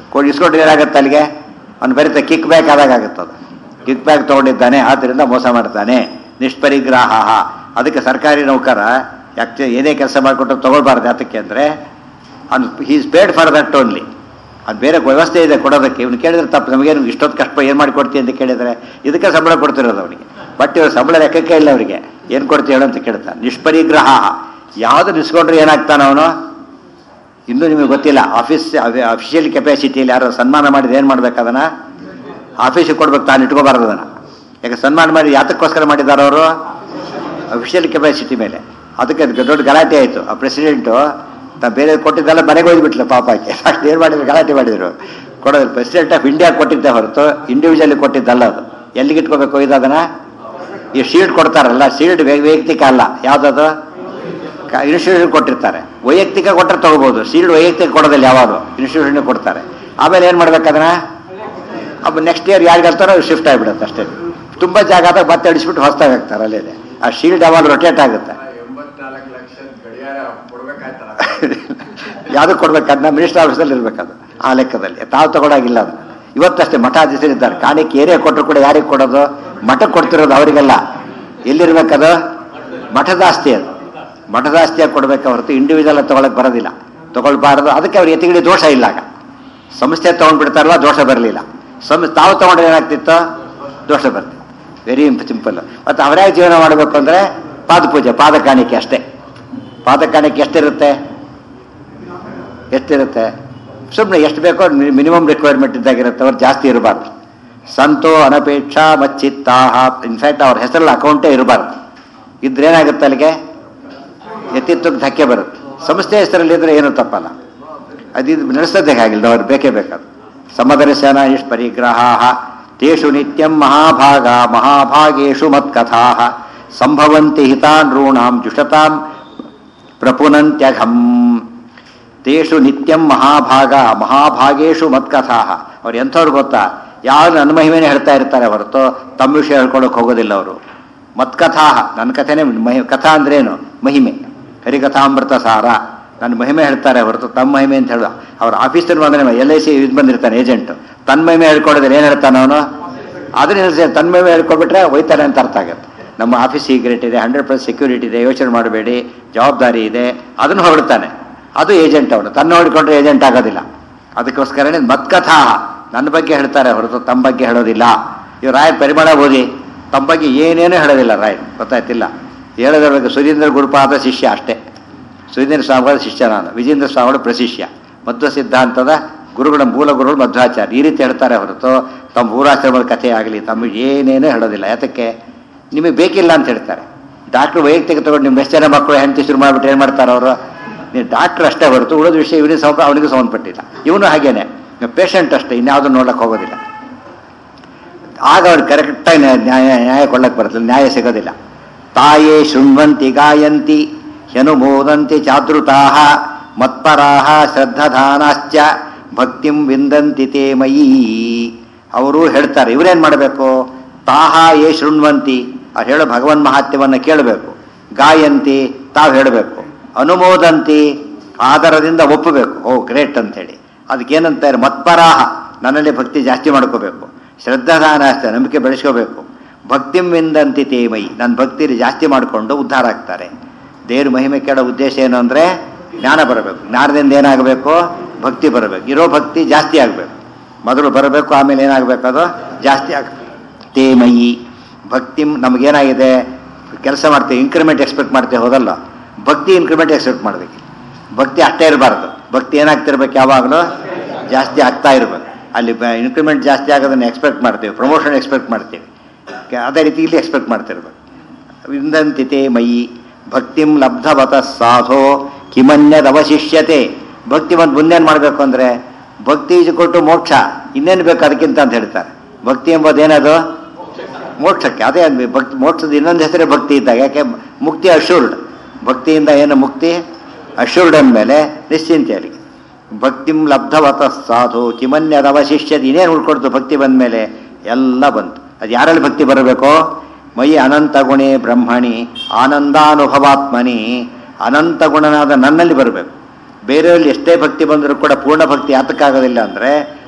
[SPEAKER 1] ಕೊಡಿ ಇಸ್ಕೊಂಡ್ರೆ ಏನಾಗುತ್ತೆ ಅಲ್ಲಿಗೆ ಅವ್ನು ಬರೀತಾ ಕಿಕ್ ಬ್ಯಾಕ್ ಆದಾಗ ಆಗುತ್ತೆ ಅದು ಕಿಕ್ ಬ್ಯಾಕ್ ತೊಗೊಂಡಿದ್ದಾನೆ ಆದ್ದರಿಂದ ಮೋಸ ಮಾಡ್ತಾನೆ ನಿಷ್ಪರಿಗ್ರಾಹ ಅದಕ್ಕೆ ಸರ್ಕಾರಿ ನೌಕರ ಯಾಕೆ ಏನೇ ಕೆಲಸ ಮಾಡಿಕೊಟ್ಟು ತೊಗೊಳ್ಬಾರ್ದು ಯಾತಕ್ಕೆ ಅಂದರೆ ಅವ್ನು he's paid for that only ಅದು ಬೇರೆ ವ್ಯವಸ್ಥೆ ಇದೆ ಕೊಡೋದಕ್ಕೆ ಇವ್ನು ಕೇಳಿದ್ರೆ ತಪ್ಪು ನಮಗೇನು ಇಷ್ಟೊತ್ತು ಕಷ್ಟ ಏನು ಮಾಡಿ ಕೊಡ್ತೀವಿ ಅಂತ ಕೇಳಿದರೆ ಇದಕ್ಕೆ ಸಂಬಳ ಕೊಡ್ತಿರೋದು ಅವನಿಗೆ ಬಟ್ ಇವ್ರು ಸಂಬಳ ಲೆಕ್ಕಕ್ಕೆ ಇಲ್ಲ ಅವರಿಗೆ ಏನು ಕೊಡ್ತೀವಿ ಹೇಳು ಅಂತ ಕೇಳ್ತಾನೆ ನಿಷ್ಪರಿಗ್ರಹ ಯಾವುದು ನಿಸ್ಕೊಂಡ್ರೆ ಏನಾಗ್ತಾನೆ ಅವನು ಇನ್ನೂ ನಿಮಗೆ ಗೊತ್ತಿಲ್ಲ ಆಫೀಸ್ ಅಫಿಷಿಯಲ್ ಕೆಪಾಸಿಟಿಯಲ್ಲಿ ಯಾರು ಸನ್ಮಾನ ಮಾಡಿದ ಏನು ಮಾಡ್ಬೇಕು ಅದನ್ನು ಆಫೀಸಿಗೆ ಕೊಡ್ಬೇಕು ತಾನು ಇಟ್ಕೋಬಾರ್ದು ಅದನ್ನು ಯಾಕೆ ಸನ್ಮಾನ ಮಾಡಿ ಯಾತಕ್ಕೋಸ್ಕರ ಮಾಡಿದ್ದಾರೆ ಅವರು ಅಫಿಷಿಯಲ್ ಕೆಪಾಸಿಟಿ ಮೇಲೆ ಅದಕ್ಕೆ ಅದಕ್ಕೆ ದೊಡ್ಡ ಗಲಾಟೆ ಆಯಿತು ಆ ಪ್ರೆಸಿಡೆಂಟು ತಾ ಬೇರೆ ಕೊಟ್ಟಿದ್ದೆಲ್ಲ ಮನೆಗೆ ಹೋಗ್ಬಿಟ್ಲು ಪಾಪಕ್ಕೆ ಫಸ್ಟ್ ಏನು ಮಾಡಿದ್ರು ಗಲಾಟೆ ಮಾಡಿದರು ಕೊಡೋದು ಪ್ರೆಸಿಡೆಂಟ್ ಆಫ್ ಇಂಡಿಯಾ ಕೊಟ್ಟಿದ್ದೆ ಹೊರತು ಇಂಡಿವಿಜುವಲಿ ಕೊಟ್ಟಿದ್ದಲ್ಲ ಅದು ಎಲ್ಲಿಗೆ ಇಟ್ಕೋಬೇಕು ಇದು ಅದನ್ನು ಈ ಶೀಲ್ಡ್ ಕೊಡ್ತಾರಲ್ಲ ಶೀಲ್ಡ್ ವೈಯಕ್ತಿಕ ಅಲ್ಲ ಯಾವುದದು ಇನ್ಸ್ಟಿಟ್ಯೂಷನ್ ಕೊಟ್ಟಿರ್ತಾರೆ ವೈಯಕ್ತಿಕ ಕೊಟ್ಟರೆ ತಗೋಬೋದು ಶೀಲ್ಡ್ ವೈಯಕ್ತಿಕ ಕೊಡೋದಿಲ್ಲ ಯಾವಾಗಲೂ ಇನ್ಸ್ಟಿಟ್ಯೂಷನ್ ಕೊಡ್ತಾರೆ ಆಮೇಲೆ ಏನು ಮಾಡ್ಬೇಕು ಅದನ್ನ ಅಪ್ಪ ನೆಕ್ಸ್ಟ್ ಇಯರ್ ಯಾರಿಗೆ ಹೇಳ್ತಾರೋ ಶಿಫ್ಟ್ ಆಗಿಬಿಡುತ್ತೆ ಅಷ್ಟೇ ತುಂಬ ಜಾಗ ಆದಾಗ ಮತ್ತೆ ಅಡಿಸ್ಬಿಟ್ಟು ಹೊಸ್ದಾಗಿ ಹಾಕ್ತಾರೆ ಅಲ್ಲೇ ಆ ಶೀಲ್ಡ್ ಯಾವಾಗ ರೊಟೇಟ್ ಆಗುತ್ತೆ
[SPEAKER 3] ಎಂಬತ್ನಾಲ್ಕು ಲಕ್ಷ ಗಡಿಯಾರ ಕೊಡ್ಬೇಕಾಯ್ತಲ್ಲ
[SPEAKER 1] ಯಾವುದಕ್ಕೆ ಕೊಡ್ಬೇಕು ಅದನ್ನ ಮಿನಿಸ್ಟರ್ ಆಫೀಸಲ್ಲಿ ಇರಬೇಕದು ಆ ಲೆಕ್ಕದಲ್ಲಿ ತಾವು ತಗೊಳಾಗಿಲ್ಲ ಅದು ಇವತ್ತಷ್ಟೇ ಮಠಾಧೀಶರಿದ್ದಾರೆ ಕಾಣಿಕೆ ಏರಿಯಾ ಕೊಟ್ಟರು ಕೂಡ ಯಾರಿಗೆ ಕೊಡೋದು ಮಠಕ್ಕೆ ಕೊಡ್ತಿರೋದು ಅವರಿಗೆಲ್ಲ ಎಲ್ಲಿರ್ಬೇಕದು ಮಠದ ಆಸ್ತಿ ಅದು ಮಠದ ಆಸ್ತಿಯಾಗಿ ಕೊಡ್ಬೇಕು ಹೊರತು ಇಂಡಿವಿಜುವಲ್ ತಗೊಳಕ್ ಬರೋದಿಲ್ಲ ತಗೊಳ್ಬಾರ್ದು ಅದಕ್ಕೆ ಅವ್ರ ಎತ್ತಿಗಡಿ ದೋಷ ಇಲ್ಲ ಆಗ ಸಂಸ್ಥೆ ತೊಗೊಂಡ್ಬಿಡ್ತಾರಲ್ಲ ದೋಷ ಬರಲಿಲ್ಲ ಸಂ ತಾವು ತಗೊಂಡ್ರೆ ಏನಾಗ್ತಿತ್ತು ದೋಷ ಬರ್ತಿತ್ತು ವೆರಿ ಸಿಂಪಲ್ ಮತ್ತು ಅವರ್ಯಾಗ ಜೀವನ ಮಾಡಬೇಕು ಅಂದರೆ ಪಾದ ಪೂಜೆ ಪಾದ ಕಾಣಿಕೆ ಅಷ್ಟೇ ಪಾದ ಕಾಣಿಕೆ ಎಷ್ಟಿರುತ್ತೆ ಎಷ್ಟಿರುತ್ತೆ ಸುಮ್ಮನೆ ಎಷ್ಟು ಬೇಕೋ ಮಿನಿಮಮ್ ರಿಕ್ವೈರ್ಮೆಂಟ್ ಇದ್ದಾಗಿರುತ್ತೆ ಅವ್ರು ಜಾಸ್ತಿ ಇರಬಾರ್ದು ಸಂತೋ ಅನಪೇಕ್ಷ ಮಚ್ಚಿತ್ತಾಹ ಇನ್ಫ್ಯಾಕ್ಟ್ ಅವ್ರ ಹೆಸರಲ್ಲಿ ಅಕೌಂಟೇ ಇರಬಾರ್ದು ಇದ್ರೇನಾಗುತ್ತೆ ಅಲ್ಲಿಗೆ ಎತ್ತಿತ್ತಕ್ಕೆ ಧಕ್ಕೆ ಬರುತ್ತೆ ಸಂಸ್ಥೆ ಹೆಸರಲ್ಲಿ ಇದ್ರೆ ಏನೂ ತಪ್ಪಲ್ಲ ಅದಿದು ನಡೆಸೋದೇ ಆಗಿಲ್ಲ ಅವ್ರು ಬೇಕೇ ಬೇಕದು ಸಮದರ್ಶನ ನಿಷ್ಪರಿಗ್ರಹ ತೇಷು ನಿತ್ಯಂ ಮಹಾಭಾಗ ಮಹಾಭಾಗೇಶು ಮತ್ಕಥಾ ಸಂಭವಂತಿ ಹಿತಾನೃಣಾಂ ಜುಷತಾಂ ಪ್ರಪುನಂತ್ಯಘಂ ತೇಷು ನಿತ್ಯಂ ಮಹಾಭಾಗ ಮಹಾಭಾಗೇಶು ಮತ್ಕಥಾ ಅವ್ರು ಎಂಥವ್ರು ಗೊತ್ತಾ ಯಾರು ನನ್ನ ಮಹಿಮೆನೇ ಹೇಳ್ತಾ ಇರ್ತಾರೆ ಹೊರತು ತಮ್ಮ ವಿಷಯ ಹೇಳ್ಕೊಳಕ್ಕೆ ಹೋಗೋದಿಲ್ಲ ಅವರು ಮತ್ಕಥಾ ನನ್ನ ಕಥೆನೇ ಮಹಿ ಕಥಾ ಅಂದ್ರೇನು ಮಹಿಮೆ ಹರಿಕಥಾಮೃತ ಸಾರ ನನ್ನ ಮಹಿಮೆ ಹೇಳ್ತಾರೆ ಹೊರತು ತಮ್ಮ ಮಹಿಮೆ ಅಂತ ಹೇಳ ಅವ್ರ ಆಫೀಸರ್ ಬಂದ್ರೆ ಎಲ್ ಐ ಸಿ ಇದು ಬಂದಿರ್ತಾನೆ ಏಜೆಂಟ್ ತನ್ನ ಮಹಿಮೆ ಹೇಳ್ಕೊಡೋದ್ರೆ ಏನು ಹೇಳ್ತಾನೆ ಅವನು ಅದನ್ನ ಹೇಳ್ಸಿ ತನ್ನ ಮಹಿಮೆ ಹೇಳ್ಕೊಬಿಟ್ರೆ ಹೋಯ್ತಾನೆ ಅಂತ ಅರ್ಥ ಆಗುತ್ತೆ ನಮ್ಮ ಆಫೀಸ್ ಸೀಕ್ರೆಟ್ ಇದೆ ಹಂಡ್ರೆಡ್ ಪರ್ಸೆಂಟ್ ಸೆಕ್ಯೂರಿಟಿ ಇದೆ ಯೋಚನೆ ಮಾಡಬೇಡಿ ಜವಾಬ್ದಾರಿ ಇದೆ ಅದನ್ನು ಹೊರಡ್ತಾನೆ ಅದು ಏಜೆಂಟ್ ಅವನು ತನ್ನ ಹೊಡ್ಕೊಂಡ್ರೆ ಏಜೆಂಟ್ ಆಗೋದಿಲ್ಲ ಅದಕ್ಕೋಸ್ಕರನೇ ಮತ್ಕಥಾ ನನ್ನ ಬಗ್ಗೆ ಹೇಳ್ತಾರೆ ಹೊರತು ತಮ್ಮ ಬಗ್ಗೆ ಹೇಳೋದಿಲ್ಲ ಇವ್ ರಾಯರ್ ಪರಿಮಳ ಓದಿ ತಮ್ಮ ಬಗ್ಗೆ ಏನೇನೂ ಹೇಳೋದಿಲ್ಲ ರಾಯರ್ ಗೊತ್ತಾಯ್ತಿಲ್ಲ ಹೇಳೋದ್ರ ಸುಧೀಂದ್ರ ಗುರುಪಾದ ಶಿಷ್ಯ ಅಷ್ಟೇ ಸುಧೀಂದ್ರ ಸ್ವಾಮಿಗಳ ಶಿಷ್ಯ ನಾನು ವಿಜೇಂದ್ರ ಸ್ವಾಮಿಗಳ ಪ್ರಶಿಷ್ಯ ಮಧ್ವ ಸಿದ್ಧಾಂತದ ಗುರುಗಳ ಮೂಲ ಗುರುಗಳು ಮಧ್ವಾಚಾರ್ಯ ಈ ರೀತಿ ಹೇಳ್ತಾರೆ ಹೊರತು ತಮ್ಮ ಊರಾಶ್ರಮದ ಕಥೆ ಆಗಲಿ ತಮಗೆ ಏನೇನೂ ಹೇಳೋದಿಲ್ಲ ಯಾತಕ್ಕೆ ನಿಮಗೆ ಬೇಕಿಲ್ಲ ಅಂತ ಹೇಳ್ತಾರೆ ಡಾಕ್ಟ್ರು ವೈಯಕ್ತಿಕ ತಗೊಂಡು ನಿಮ್ಮ ಎಷ್ಟು ಜನ ಮಕ್ಕಳು ಹೆಂಡತಿ ಶುರು ಮಾಡಿಬಿಟ್ಟು ಏನು ಮಾಡ್ತಾರೆ ಅವರು ನೀವು ಡಾಕ್ಟ್ರ್ ಅಷ್ಟೇ ಹೊರತು ಉಳಿದ ವಿಷಯ ಇವನಿಗೆ ಸಂಬ ಅವನಿಗೆ ಸಂಬಂಧಪಟ್ಟಿಲ್ಲ ಇವನು ಹಾಗೇನೆ ಪೇಷಂಟ್ ಅಷ್ಟೇ ಇನ್ಯಾವುದೂ ನೋಡಕ್ಕೆ ಹೋಗೋದಿಲ್ಲ ಆಗ ಅವ್ರು ಕರೆಕ್ಟಾಗಿ ನ್ಯಾಯ ನ್ಯಾಯ ಕೊಡ್ಲಕ್ಕೆ ಬರ್ತಲ್ಲ ನ್ಯಾಯ ಸಿಗೋದಿಲ್ಲ ತಾಯೇ ಶೃಣ್ವಂತಿ ಗಾಯಂತಿ ಹ್ಯನುಮೋದಂತಿ ಚಾದೃತಾ ಮತ್ಪರಾ ಶ್ರದ್ಧಾನಾಶ್ಚ ಭಕ್ತಿಂ ವಿಂದಂತಿ ತೇ ಮಯಿ ಅವರು ಹೇಳ್ತಾರೆ ಇವರೇನು ಮಾಡಬೇಕು ತಾಹ ಯೇ ಶೃಣ್ವಂತಿ ಅವ್ರು ಹೇಳೋ ಭಗವನ್ ಮಹಾತ್ಮ್ಯವನ್ನು ಕೇಳಬೇಕು ಗಾಯಂತಿ ತಾವು ಹೇಳಬೇಕು ಅನುಮೋದಂತಿ ಆಧಾರದಿಂದ ಒಪ್ಪಬೇಕು ಓ ಗ್ರೇಟ್ ಅಂತೇಳಿ ಅದಕ್ಕೇನಂತಾರೆ ಮತ್ಪರಾಹ ನನ್ನಲ್ಲಿ ಭಕ್ತಿ ಜಾಸ್ತಿ ಮಾಡ್ಕೋಬೇಕು ಶ್ರದ್ಧಾದಾನಾಸ್ತ ನಂಬಿಕೆ ಬೆಳೆಸ್ಕೋಬೇಕು ಭಕ್ತಿಂ ವಿಂದಂತಿ ತೇಮಯಿ ನನ್ನ ಭಕ್ತಿಲಿ ಜಾಸ್ತಿ ಮಾಡಿಕೊಂಡು ಉದ್ಧಾರ ಆಗ್ತಾರೆ ದೇವ್ರ ಮಹಿಮೆ ಕೇಳೋ ಉದ್ದೇಶ ಏನು ಅಂದರೆ ಜ್ಞಾನ ಬರಬೇಕು ಜ್ಞಾನದಿಂದ ಏನಾಗಬೇಕು ಭಕ್ತಿ ಬರಬೇಕು ಇರೋ ಭಕ್ತಿ ಜಾಸ್ತಿ ಆಗಬೇಕು ಮೊದಲು ಬರಬೇಕು ಆಮೇಲೆ ಏನಾಗಬೇಕು ಅದು ಜಾಸ್ತಿ ಆಗ ತೇಮಯಿ ಭಕ್ತಿಂ ನಮಗೇನಾಗಿದೆ ಕೆಲಸ ಮಾಡ್ತೀವಿ ಇನ್ಕ್ರಿಮೆಂಟ್ ಎಕ್ಸ್ಪೆಕ್ಟ್ ಮಾಡ್ತೀವಿ ಹೋದಲ್ಲ ಭಕ್ತಿ ಇನ್ಕ್ರಿಮೆಂಟ್ ಎಕ್ಸ್ಪೆಕ್ಟ್ ಮಾಡಬೇಕು ಭಕ್ತಿ ಅಷ್ಟೇ ಇರಬಾರ್ದು ಭಕ್ತಿ ಏನಾಗ್ತಿರ್ಬೇಕು ಯಾವಾಗಲೂ ಜಾಸ್ತಿ ಆಗ್ತಾ ಇರಬೇಕು ಅಲ್ಲಿ ಇನ್ಕ್ರಿಮೆಂಟ್ ಜಾಸ್ತಿ ಆಗೋದನ್ನು ಎಕ್ಸ್ಪೆಕ್ಟ್ ಮಾಡ್ತೀವಿ ಪ್ರಮೋಷನ್ ಎಕ್ಸ್ಪೆಕ್ಟ್ ಮಾಡ್ತೀವಿ ಕೆ- ಅದೇ ರೀತಿ ಇಲ್ಲಿ ಎಕ್ಸ್ಪೆಕ್ಟ್ ಮಾಡ್ತಿರ್ಬೇಕು ವಿಂದಂತಿತೆ ಮಯಿ ಭಕ್ತಿಂ ಲಬ್ಧವತ ಸಾಧೋ ಕಿಮನ್ಯದವಶಿಷ್ಯತೆ ಭಕ್ತಿ ಒಂದು ಮುಂದೇನು ಮಾಡಬೇಕು ಅಂದರೆ ಭಕ್ತಿ ಈಜು ಕೊಟ್ಟು ಮೋಕ್ಷ ಇನ್ನೇನು ಬೇಕು ಅದಕ್ಕಿಂತ ಅಂತ ಹೇಳ್ತಾರೆ ಭಕ್ತಿ ಎಂಬುದೇನದು ಮೋಕ್ಷಕ್ಕೆ ಅದೇ ಅಂದ್ವಿ ಭಕ್ತಿ ಮೋಕ್ಷದ ಇನ್ನೊಂದು ಹೆಸರೇ ಭಕ್ತಿ ಇದ್ದಾಗ ಯಾಕೆ ಮುಕ್ತಿ ಅಶೂರ್ಡ್ ಭಕ್ತಿಯಿಂದ ಏನು ಮುಕ್ತಿ ಅಶೂರ್ಡ್ ಅಂದಮೇಲೆ ನಿಶ್ಚಿಂತೆ ಅಲ್ಲಿಗೆ ಭಕ್ತಿಂ ಲಬ್ಧವತ ಸಾಧು ಕಿಮನ್ಯದವಶಿಷ್ಯದ ಇನ್ನೇನು ಉಳ್ಕೊಡ್ತು ಭಕ್ತಿ ಬಂದ ಮೇಲೆ ಎಲ್ಲ ಬಂತು ಅದು ಯಾರಲ್ಲಿ ಭಕ್ತಿ ಬರಬೇಕೋ ಮೈ ಅನಂತ ಗುಣೇ ಬ್ರಹ್ಮಣಿ ಆನಂದಾನುಭವಾತ್ಮನಿ ಅನಂತ ಗುಣನಾದ ನನ್ನಲ್ಲಿ ಬರಬೇಕು ಬೇರೆಯವರಲ್ಲಿ ಎಷ್ಟೇ ಭಕ್ತಿ ಬಂದರೂ ಕೂಡ ಪೂರ್ಣ ಭಕ್ತಿ ಯಾತಕ್ಕಾಗೋದಿಲ್ಲ ಅಂದರೆ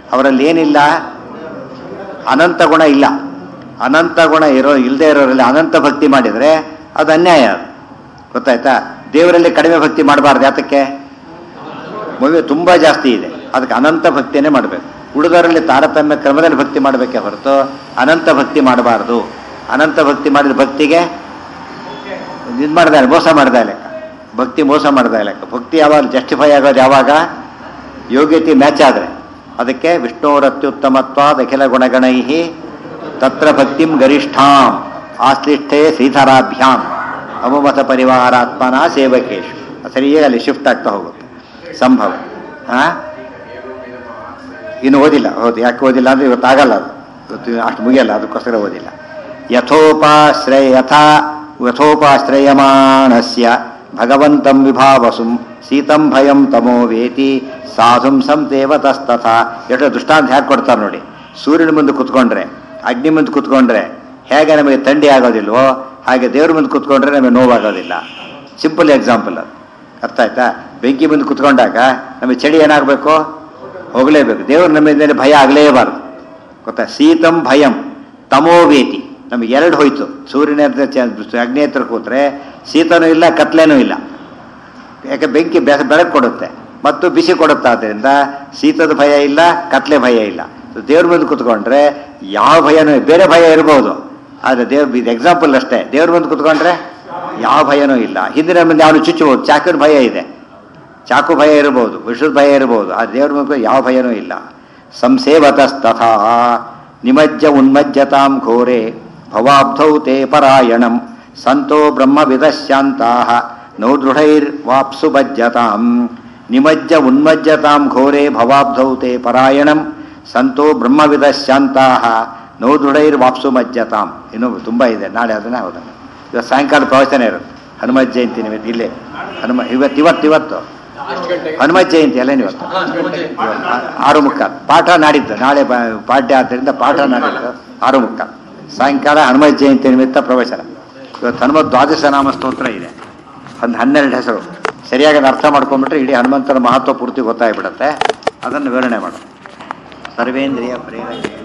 [SPEAKER 1] ಅವರಲ್ಲಿ ಏನಿಲ್ಲ ಅನಂತ ಗುಣ ಇಲ್ಲ ಅನಂತ ಗುಣ ಇರೋ ಇಲ್ಲದೆ ಇರೋರಲ್ಲಿ ಅನಂತ ಭಕ್ತಿ ಮಾಡಿದರೆ ಅದು ಅನ್ಯಾಯ ಅದು ಗೊತ್ತಾಯ್ತಾ ದೇವರಲ್ಲಿ ಕಡಿಮೆ ಭಕ್ತಿ ಮಾಡಬಾರ್ದು ಯಾತಕ್ಕೆ ಮಗುವೆ ತುಂಬ ಜಾಸ್ತಿ ಇದೆ ಅದಕ್ಕೆ ಅನಂತ ಭಕ್ತಿಯೇ ಮಾಡಬೇಕು ಉಳಿದವರಲ್ಲಿ ತಾರತಮ್ಯ ಕ್ರಮದಲ್ಲಿ ಭಕ್ತಿ ಮಾಡಬೇಕೇ ಹೊರತು ಅನಂತ ಭಕ್ತಿ ಮಾಡಬಾರ್ದು ಅನಂತ ಭಕ್ತಿ ಮಾಡಿದ ಭಕ್ತಿಗೆ ಇದು ಮಾಡ್ದ ಮೋಸ ಮಾಡ್ದ ಲೆಕ್ಕ ಭಕ್ತಿ ಮೋಸ ಮಾಡ್ದ ಲೆಕ್ಕ ಭಕ್ತಿ ಯಾವಾಗ ಜಸ್ಟಿಫೈ ಆಗೋದು ಯಾವಾಗ ಯೋಗ್ಯತೆ ಮ್ಯಾಚ್ ಆದರೆ ಅದಕ್ಕೆ ವಿಷ್ಣುರತ್ಯುತ್ತಮತ್ವಾದ ಅಖಿಲ ಗುಣಗಣೈ ತತ್ರ ಭಕ್ತಿಂ ಗರಿಷ್ಠಾಂ ಆಶ್ಲಿಷ್ಠೆ ಶ್ರೀಧರಾಭ್ಯಾಂ ಅಮಮತ ಪರಿವಾರಾತ್ಮನ ಸೇವಕೇಶು ಸರಿಯಾಗಿ ಅಲ್ಲಿ ಶಿಫ್ಟ್ ಆಗ್ತಾ ಹೋಗುತ್ತೆ ಸಂಭವ ಹಾ ಇನ್ನು ಓದಿಲ್ಲ ಹೌದು ಯಾಕೆ ಓದಿಲ್ಲ ಅಂದ್ರೆ ಇವತ್ತು ಆಗಲ್ಲ ಅದು ಇವತ್ತು ಅಷ್ಟು ಮುಗಿಯಲ್ಲ ಅದಕ್ಕೋಸ್ಕರ ಓದಿಲ್ಲ ಯಥೋಪಾಶ್ರಯ ಯಥಾ ಯಥೋಪಾಶ್ರಯಮಾಣಸ್ಯ ಭಗವಂತಂ ವಿಭಾವಸುಂ ಸೀತಂ ಭಯಂ ತಮೋ ವೇತಿ ಸಾಧುಂ ಸಂತೇವತಸ್ತಥ ಎಷ್ಟು ದೃಷ್ಟಾಂತ ಹೇಗೆ ಕೊಡ್ತಾರೆ ನೋಡಿ ಸೂರ್ಯನ ಮುಂದೆ ಕುತ್ಕೊಂಡ್ರೆ ಅಗ್ನಿ ಮುಂದೆ ಕುತ್ಕೊಂಡ್ರೆ ಹೇಗೆ ನಮಗೆ ಥಂಡಿ ಆಗೋದಿಲ್ವೋ ಹಾಗೆ ದೇವ್ರ ಮುಂದೆ ಕುತ್ಕೊಂಡ್ರೆ ನಮಗೆ ನೋವಾಗೋದಿಲ್ಲ ಸಿಂಪಲ್ ಎಕ್ಸಾಂಪಲ್ ಅದು ಅರ್ಥ ಆಯ್ತಾ ಬೆಂಕಿ ಮುಂದೆ ಕುತ್ಕೊಂಡಾಗ ನಮಗೆ ಚಳಿ ಏನಾಗಬೇಕು ಹೋಗಲೇಬೇಕು ದೇವ್ರ ನಮ್ಮ ಮೇಲೆ ಭಯ ಆಗಲೇಬಾರ್ದು ಗೊತ್ತಾ ಶೀತಂ ಭಯಂ ತಮೋವೇತಿ ನಮಗೆ ಎರಡು ಹೋಯ್ತು ಸೂರ್ಯನ ಹತ್ರ ಚ- ಅಗ್ನಿ ಹತ್ರ ಕೂತ್ರೆ ಶೀತನೂ ಇಲ್ಲ ಕತ್ಲೇನೂ ಇಲ್ಲ ಯಾಕೆ ಬೆಂಕಿ ಬೆಸ ಬೆಳಕು ಕೊಡುತ್ತೆ ಮತ್ತು ಬಿಸಿ ಕೊಡುತ್ತೆ ಆದ್ದರಿಂದ ಶೀತದ ಭಯ ಇಲ್ಲ ಕತ್ಲೆ ಭಯ ಇಲ್ಲ ದೇವ್ರ ಮುಂದೆ ಕುತ್ಕೊಂಡ್ರೆ ಯಾವ ಭಯನೂ ಬೇರೆ ಭಯ ಇರ್ಬೋದು ಆದರೆ ದೇವ್ರ ಇದು ಎಕ್ಸಾಂಪಲ್ ಅಷ್ಟೇ ದೇವ್ರ ಮುಂದೆ ಕುತ್ಕೊಂಡ್ರೆ ಯಾವ ಭಯನೂ ಇಲ್ಲ ಹಿಂದಿನ ಮುಂದೆ ಅವನು ಚುಚ್ಚಬಹುದು ಚಾಕಿನ ಭಯ ಇದೆ ಚಾಕು ಭಯ ಇರಬಹುದು ವಿಷದ ಭಯ ಇರಬಹುದು ಆ ದೇವ್ರ ಮುಂದೆ ಯಾವ ಭಯನೂ ಇಲ್ಲ ಸಂಸೇವತಸ್ತಥಾ ನಿಮಜ್ಜ ಉನ್ಮಜ್ಜತಾಂ ಘೋರೆ ಭವಾಬ್ಧೌ ತೇ ಪರಾಯಣಂ ಸಂತೋ ಬ್ರಹ್ಮವಿದಶ್ಯಾಂತಾ ನೌ ದೃಢೈರ್ವಾಪ್ಸು ಬಜ್ಜತಾಂ ನಿಮಜ್ಜ ಉನ್ಮಜ್ಜತಾಂ ಘೋರೆ ಭವಾಬ್ಧೌ ತೇ ಪರಾಯಣಂ ಸಂತೋ ಬ್ರಹ್ಮವಿದಶ್ಯಾಂತಾ ನೌ ದೃಢೈರ್ವಾಪ್ಸು ಮಜ್ಜತಾಂ ಇನ್ನು ತುಂಬ ಇದೆ ನಾಳೆ ಅದನ್ನೇ ಹೌದಾ ಇವತ್ತು ಸಾಯಂಕಾಲ ಪ್ರವಚನ ಇರುತ್ತೆ ಹನುಮತ್ ಜಯಂತಿ ನಿಮಿತ್ತ ಇಲ್ಲೇ ಹನುಮ ಇವತ್ತು ಇವತ್ತು ಇವತ್ತು
[SPEAKER 3] ಎಷ್ಟು ಗಂಟೆಗೆ
[SPEAKER 1] ಹನುಮತ್ ಜಯಂತಿ ಅಲ್ಲೇನು ಇವತ್ತು ಆರು ಮುಕ್ಕಾಲು ಪಾಠ ನಾಡಿದ್ದು ನಾಳೆ ಬ- ಪಾಠ್ಯ ಆದ್ದರಿಂದ ಪಾಠ ನಾಡಿದ್ದು ಆರು ಮುಕ್ಕಾಲು ಸಾಯಂಕಾಲ ಹನುಮತ್ ಜಯಂತಿ ನಿಮಿತ್ತ ಪ್ರವಚನ ಇವತ್ತು ಹನುಮತ್ ದ್ವಾದಶ ನಾಮ ಸ್ತೋತ್ರ ಇದೆ ಒಂದು ಹನ್ನೆರಡು ಹೆಸರು ಸರಿಯಾಗಿ ಅದನ್ನ ಅರ್ಥ ಮಾಡ್ಕೊಂಡ್ಬಿಟ್ರೆ ಇಡೀ ಹನುಮಂತನ ಮಹತ್ವ ಪೂರ್ತಿ ಗೊತ್ತಾಗ್ಬಿಡುತ್ತೆ ಅದನ್ನು ವಿವರಣೆ ಮಾಡೋದು ಸರ್ವೇಂದ್ರಿಯ ಪ್ರೇರಣೆ